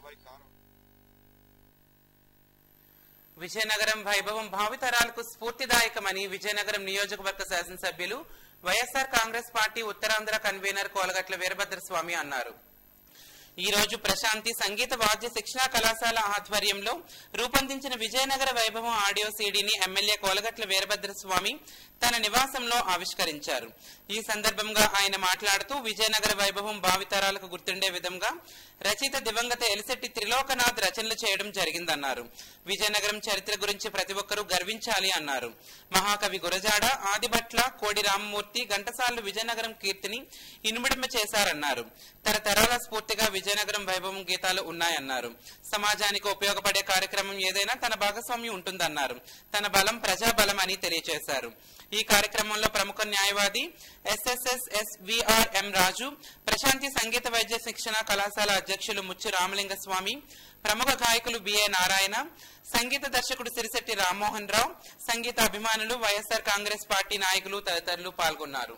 Vizianagaram వైభవం భావితరాలకు స్ఫూర్తిదాయకమని విజయనగరం నియోజకవర్గ శాసనసభ్యులు YSR Congress party Uttarandhra convener Kolagatla Veerabhadraswamy అన్నారు ఈ రోజు ప్రశాంతి సంగీత వాద్య శిక్షణా కళాశాల ఆధ్వర్యంలో రూపొందించిన విజయనగర వైభవం ఆడియో సీడీని ఎమ్మెల్యే కోలగట్ల వీరభద్రస్వామి తన నివాసంలో ఆవిష్కరించారు ఈ సందర్భంగా ఆయన మాట్లాడుతూ విజయనగర వైభవం భావితరాలకు గుర్తుండే విధంగా రచయిత దివంగత ఎలిశెట్టి త్రిలోకనాథ్ రచనలు చేయడం జరిగిందన్నారు విజయనగరం చరిత్ర గురించి ప్రతి ఒక్కరూ గర్వించాలి అన్నారు మహాకవి గురజాడ ఆదిభట్ల కోడి రామమూర్తి ఘంటసార్లు విజయనగరం కీర్తిని ఇనుమిడిమ చేశారన్నారు తరతరాల స్ఫూర్తిగా విజయనగరం వైభవం గీతాలు ఉన్నాయన్నారు సమాజానికి ఉపయోగపడే కార్యక్రమం ఏదైనా తన భాగస్వామ్యం ఉంటుందన్నారు తన బలం ప్రజాబలం అని తెలియజేశారు ఈ కార్యక్రమంలో ప్రముఖ న్యాయవాది ఎస్ఎస్ఎస్ విఆర్ఎం రాజు ప్రశాంతి సంగీత వైద్య శిక్షణ కళాశాల అధ్యక్షులు ముచ్చు రామలింగ స్వామి ప్రముఖ గాయకులు బిఏ నారాయణ సంగీత దర్శకుడు సిరిశెట్టి రామ్మోహన్ రావు సంగీత అభిమానులు వైఎస్ఆర్ కాంగ్రెస్ పార్టీ నాయకులు తదితరులు పాల్గొన్నారు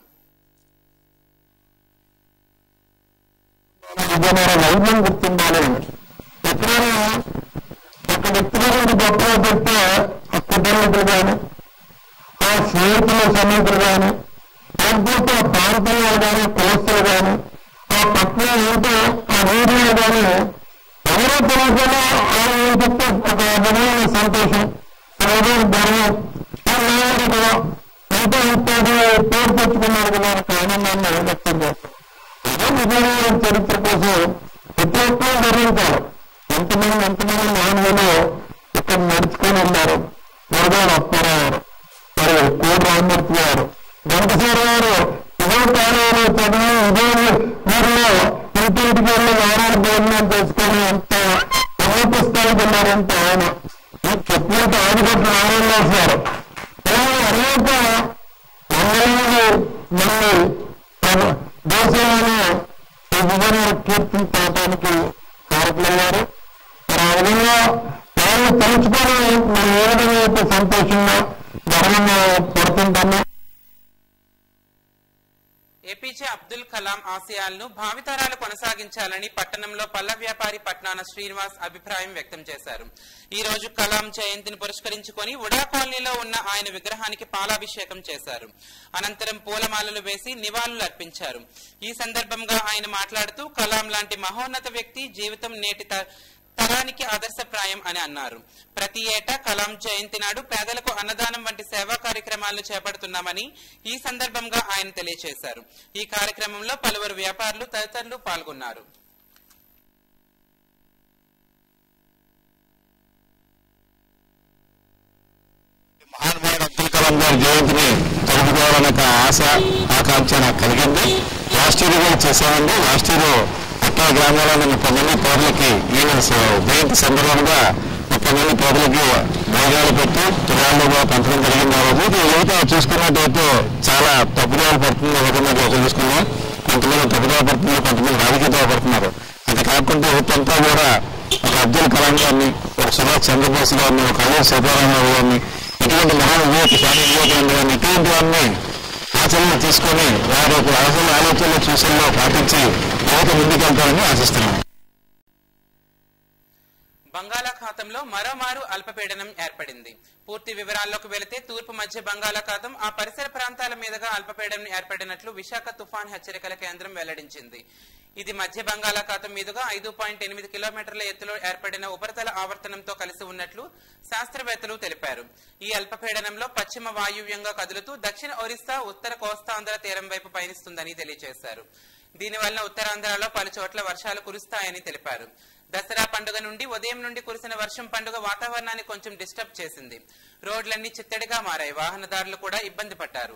విజయనగర వైద్యం గుర్తుండాలి అని ఎప్పుడైనా ఒక వ్యక్తిని కానీ గొప్పగా పెడితే ఆ కుటుంబీకులు కానీ ఆ స్నేహితుల సన్నిహితులు కానీ లేకపోతే ఆ ప్రాంతంలో కానీ కులస్తులు కానీ ఆ పట్టణం ఏంటో ఆ ఊరిలో కానీ ఎవరో తెలియకుండా ఆయన ఏం చెప్తే ఒక విధమైన సంతోషం ఏదో గర్వం అలాంటి కదా ఎంతో ఇంత పేరు తెచ్చుకున్నారు కదా ఒక ఆనందాన్ని వ్యక్తం చేస్తాం అదే విజయనగరం చరిత్ర కోసం ప్రతి ఒక్కరూ గర్వించాలి ఎంతమంది ఎంతమంది మానవులు ఇక్కడ నడుచుకొని ఉన్నారు వరదాడు అప్పారావు గారు మరి కోడి రామమూర్తి గారు ఘంటసార గారు ఇదే కాలంలో చదివి ఇదే ఊరిలో ఇంటింటికి వెళ్ళి వారాలు భోజనం చేసుకొని ఎంత ఉన్నత స్థాయికి వెళ్ళారంటే ఆయన చెప్పినట్టు ఆదిపట్ల నారాయణ గారు అనేక వందలాది మంది దేశంలోనే ఈ విజయనగర కీర్తిని తేవడానికి కారకులయ్యారు మరి ఆ విధంగా వాళ్ళు తలుచుకొని మనం ఏ విధంగా అయితే సంతోషంగా గర్వంగా పడుతుంటామో ఏపీజే అబ్దుల్ కలాం ఆశయాలను భావితరాలు కొనసాగించాలని పట్టణంలో పల్ల వ్యాపారి పట్నాన శ్రీనివాస్ అభిప్రాయం వ్యక్తం చేశారు ఈ రోజు కలాం జయంతిని పురస్కరించుకొని ఉడా కాలనీలో ఉన్న ఆయన విగ్రహానికి పాలాభిషేకం చేశారు అనంతరం పూలమాలలు వేసి నివాళులు అర్పించారు ఈ సందర్భంగా ఆయన మాట్లాడుతూ కలాం లాంటి మహోన్నత వ్యక్తి జీవితం నేటి త- తరానికి ఆదర్శప్రాయం అని అన్నారు ప్రతి ఏటా కలాం జయంతి నాడు పేదలకు అన్నదానం వంటి సేవా కార్యక్రమాలను చేపడుతున్నామని ఈ సందర్భంగా ఆయన తెలియజేశారు ఈ కార్యక్రమంలో పలువురు వ్యాపారులు తదితరులు పాల్గొన్నారు మహానుభావుడు అబ్దుల్ కలాం గారి జయంతిని జరుపుకోవాలనే ఒక ఆశ ఆకాంక్ష నాకు కలిగింది లాస్ట్ ఇయర్ కూడా చేశామండి లాస్ట్ ఇయర్ పట్టణ గ్రామాల్లో ముప్పై మంది పౌరులకి ఈయన స- జయంతి సందర్భంగా ముప్పై మంది పౌరులకి భోజనాలు పెట్టి తులాలు కూడా పంచడం జరిగింది ఆ రోజు ఈ యువత చూసుకున్నట్టయితే చాలా తప్పుదాలు పడుతుంది ఒక మీద చూసుకున్నాం కొంతమంది తప్పుదావ పడుతున్నారు కొంతమంది రాజకీయ పడుతున్నారు అది కాకుండా యువత అంతా కూడా ఒక అబ్దుల్ కలాం గారిని ఒక సుభాష్ చంద్రబోస్ గారిని ఒక అల్లూరి సీతారామరావు గారిని ఇటువంటి మహా వివేక స్వామి వివేకానంద గారిని ఇటువంటి వారిని ఆచరణ తీసుకొని వారి యొక్క ఆచరణ ఆలోచనల సూచనలో పాటించి యువత ముందుకెళ్తారని ఆశిస్తున్నాను బంగాళాఖాతంలో మరోమారు అల్పపీడనం ఏర్పడింది పూర్తి వివరాల్లోకి వెళితే తూర్పు మధ్య బంగాళాఖాతం ఆ పరిసర ప్రాంతాల మీదుగా అల్పపీడనం ఏర్పడినట్లు విశాఖ తుఫాన్ హెచ్చరికల కేంద్రం వెల్లడించింది ఇది మధ్య బంగాళాఖాతం మీదుగా ఐదు పాయింట్ ఎనిమిది కిలోమీటర్ల ఎత్తులో ఏర్పడిన ఉపరితల ఆవర్తనంతో కలిసి ఉన్నట్లు శాస్త్రవేత్తలు తెలిపారు ఈ అల్పపీడనంలో పశ్చిమ వాయువ్యంగా కదులుతూ దక్షిణ ఒరిస్సా ఉత్తర కోస్తాంధ్ర తీరం వైపు పయనిస్తుందని తెలియజేశారు దీనివల్ల ఉత్తరాంధ్రలో పలు చోట్ల వర్షాలు కురుస్తాయని తెలిపారు దసరా పండుగ నుండి ఉదయం నుండి కురిసిన వర్షం పండుగ వాతావరణాన్ని కొంచెం డిస్టర్బ్ చేసింది రోడ్లన్నీ చిత్తడిగా మారాయి వాహనదారులు కూడా ఇబ్బంది పడ్డారు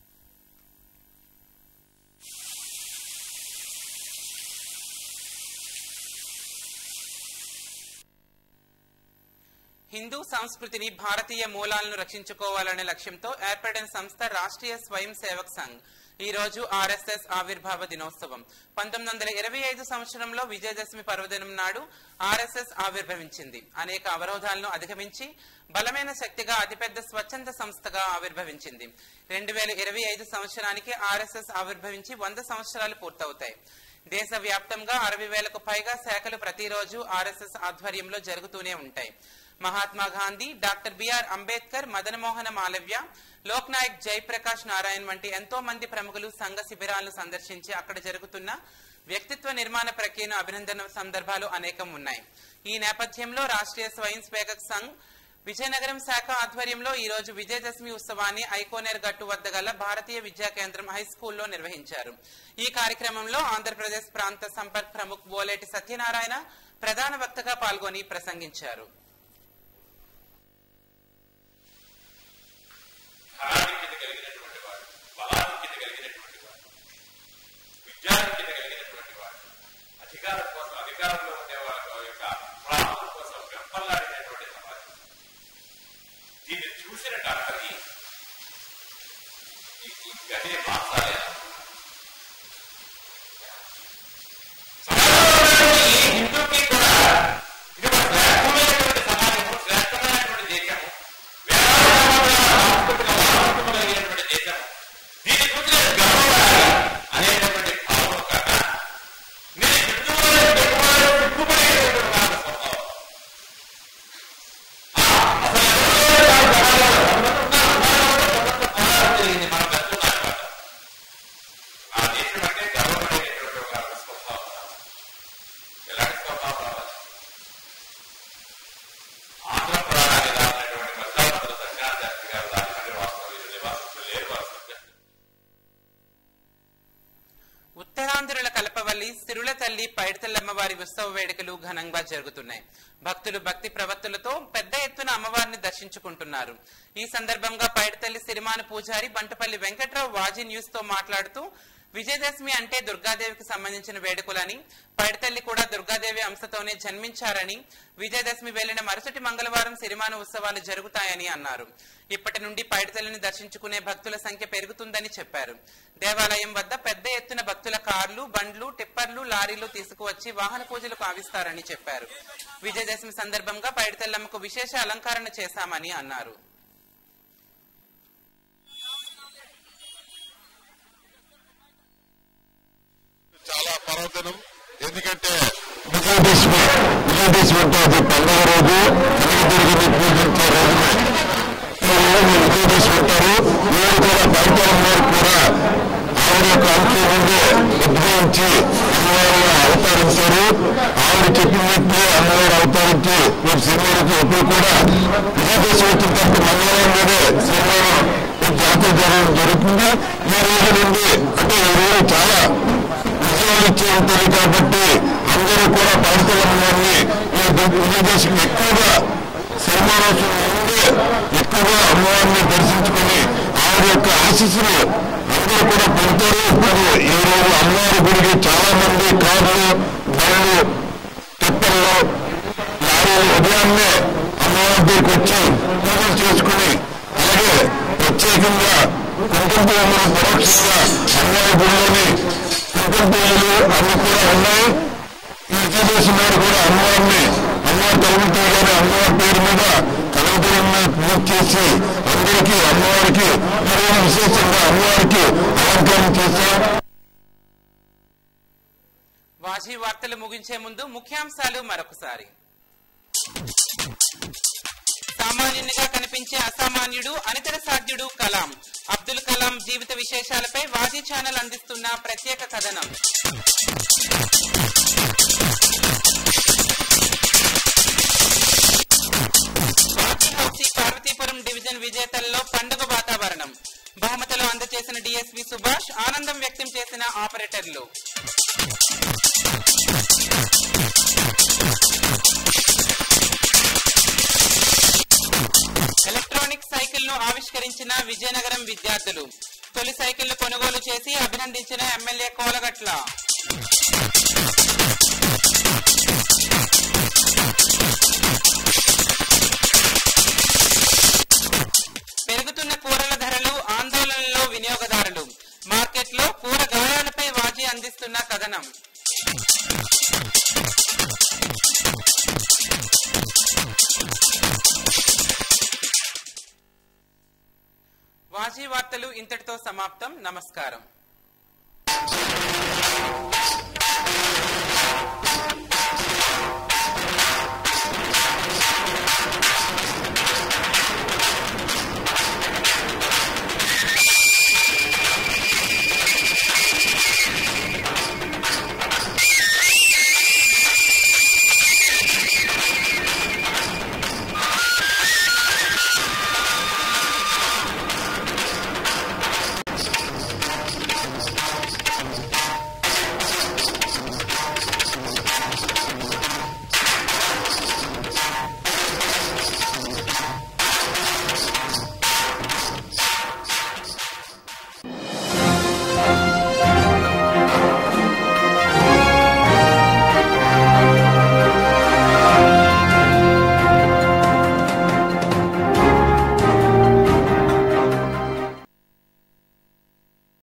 హిందూ సంస్కృతిని భారతీయ మూలాలను రక్షించుకోవాలనే లక్ష్యంతో ఏర్పడిన సంస్థ రాష్ట్రీయ స్వయం సేవక్ సంఘ్ ఈ రోజు ఆర్ఎస్ఎస్ ఆవిర్భావ దినోత్సవం పంతొమ్మిది వందల ఇరవై ఐదు సంవత్సరంలో విజయదశమి పర్వదినం నాడు ఆర్ఎస్ఎస్ ఆవిర్భవించింది అనేక అవరోధాలను అధిగమించి బలమైన శక్తిగా అతిపెద్ద స్వచ్ఛంద సంస్థగా ఆవిర్భవించింది రెండు వేల ఇరవై ఐదు సంవత్సరానికి ఆర్ఎస్ఎస్ ఆవిర్భవించి వంద సంవత్సరాలు పూర్తవుతాయి దేశవ్యాప్తంగా అరవై వేలకు పైగా శాఖలు ప్రతిరోజు ఆర్ఎస్ఎస్ ఆధ్వర్యంలో జరుగుతూనే ఉంటాయి మహాత్మా గాంధీ డాక్టర్ బిఆర్ అంబేద్కర్ మదనమోహన మాలవ్య లోక్ నాయక్ జయప్రకాష్ నారాయణ్ వంటి ఎంతో మంది ప్రముఖులు సంఘ శిబిరాలను సందర్శించి అక్కడ జరుగుతున్న వ్యక్తిత్వ నిర్మాణ ప్రక్రియను అభినందన సందర్భాలు అనేకం ఉన్నాయి ఈ నేపథ్యంలో రాష్ట్రీయ స్వయం సేవక్ సంఘ్ విజయనగరం శాఖ ఆధ్వర్యంలో ఈ రోజు విజయదశమి ఉత్సవాన్ని ఐకోనేర్ గట్టు వద్ద గల భారతీయ విద్యా కేంద్రం హై స్కూల్లో నిర్వహించారు ఈ కార్యక్రమంలో ఆంధ్రప్రదేశ్ ప్రాంత సంపర్క్ ప్రముఖ్ బోలేటి సత్యనారాయణ ప్రధాన వక్తగా పాల్గొని ప్రసంగించారు ధారాళికత కలిగినటువంటి వాడు బలాధిక్యత కలిగినటువంటి వాడు విద్యాధిక్యత కలిగినటువంటి వాడు అధికారం కోసం అధికారంలో ఉండే వారి యొక్క ప్రాణం కోసం వెంపల్లాడినటువంటి సమాజం దీన్ని చూసిన డాక్టర్ని ఈ గదే మార్చాలి హిందూకి కూడా ఇది ఒక శ్రేష్టమైనటువంటి సమాజము శ్రేష్టమైనటువంటి దేశము కలిగినటువంటి దేశం దీని గురించి గర్వపడాలి అనేటటువంటి భావం కాక నేను హిందువులను పెట్టుకోవాలని సిగ్గుపడేటటువంటి కాదు స్వభావం జరిగింది మన పెద్దలు ఆ దేశం అంటే గర్వపడేటటువంటి ఒక స్వభావం ఎలాంటి స్వభావం రావాలి ఆంధ్ర పురాణాన్ని రాసినటువంటి మద్రాసుల సంఘాచార్య గారు దానికంటే వాస్తవం నివాసితులు లేరు వారు ఉత్తరాంధ్రుల కలపవల్లి సిరుల తల్లి పైడితల్లమ్మవారి ఉత్సవ వేడుకలు ఘనంగా జరుగుతున్నాయి భక్తులు భక్తి ప్రవత్తులతో పెద్ద ఎత్తున అమ్మవారిని దర్శించుకుంటున్నారు ఈ సందర్భంగా పైడితల్లి సిరిమాన పూజారి బంటపల్లి వెంకట్రావు వాజీ న్యూస్ తో మాట్లాడుతూ విజయదశమి అంటే దుర్గాదేవికి సంబంధించిన వేడుకలని పైడితల్లి కూడా దుర్గాదేవి అంశతోనే జన్మించారని విజయదశమి వెళ్లిన మరుసటి మంగళవారం సిరిమాన ఉత్సవాలు జరుగుతాయని అన్నారు ఇప్పటి నుండి పైడితల్లిని దర్శించుకునే భక్తుల సంఖ్య పెరుగుతుందని చెప్పారు దేవాలయం వద్ద పెద్ద ఎత్తున భక్తుల కార్లు బండ్లు టిప్పర్లు లారీలు తీసుకువచ్చి వాహన పూజలకు ఆవిస్తారని చెప్పారు విజయదశమి సందర్భంగా పైడితల్లమ్మకు విశేష అలంకరణ చేశామని అన్నారు విజయదశమి విజయదశమి అంటే అది పండుగ రోజు కనకదుర్గని పూజించే రోజునే ఈ రోజు విజయదశమి అంటారు మీరు కూడా బయట వారు కూడా ఆవిడ యొక్క అంకె ముందే ఉద్భవించి అమ్మవారుగా అవతరించారు ఆవిడ చెప్పినట్టు అమ్మవారు అవతరించి రేపు శనివారికి ఎప్పుడు కూడా విజయదశమి వచ్చిన తర్వాత మంగళవారం మీదే శనివారం జాతర జరగడం జరుగుతుంది ఈ రోజు నుండి అంటే ఈ రోజు చాలా విజయాలు ఇచ్చే ఉంటుంది కాబట్టి అందరూ కూడా బాధితుల అమ్మవారిని ఈ విజయదశమి ఎక్కువగా శనివారోత్సవం ముందే ఎక్కువగా అమ్మవారిని దర్శించుకొని ఆవిడ యొక్క ఆశీస్సులు అందరూ కూడా పొందుతారు మరి ఈ రోజు అమ్మవారి గుడికి చాలా మంది కార్లు బళ్ళు టిప్పర్లు లారీలు ఉదయాన్నే అమ్మవారి దగ్గరికి వచ్చి పూజలు చేసుకుని అలాగే ప్రత్యేకంగా కుంకుమ పూజలు పరోక్షంగా అమ్మవారి గుడిలోని కుంకుమ పూజలు అన్ని కూడా ఉన్నాయి ఈ విజయదశమి నాడు కూడా అమ్మవారిని అమ్మవారి తలుపుతాయి కానీ అమ్మవారి పేరు మీద కలవతీరం మీద పూజ చేసి అందరికీ అమ్మవారికి ఈరోజు విశేషంగా అమ్మవారికి అలంకరణ చేశాం వాజీ వార్తలు ముగించే ముందు ముఖ్యాంశాలు మరొకసారి సామాన్యునిగా కనిపించే అసామాన్యుడు అనితర సాధ్యుడు కలాం అబ్దుల్ కలాం జీవిత విశేషాలపై వాజీ ఛానల్ అందిస్తున్న ప్రత్యేక కథనం వాజీ హౌసీ పార్వతీపురం డివిజన్ విజేతల్లో పండుగ వాతావరణం బహుమతులు అందజేసిన డిఎస్వి సుభాష్ ఆనందం వ్యక్తం చేసిన ఆపరేటర్లు ఎలక్ట్రానిక్ సైకిల్ ను ఆవిష్కరించిన విజయనగరం విద్యార్థులు తొలి సైకిల్ కొనుగోలు చేసి అభినందించిన ఎమ్మెల్యే కోలగట్ల పెరుగుతున్న కూరల ధరలు ఆందోళనలో వినియోగదారులు మార్కెట్లో కూరగాయాలపై వాజీ అందిస్తున్న కథనం వాజీ వార్తలు ఇంతటితో సమాప్తం నమస్కారం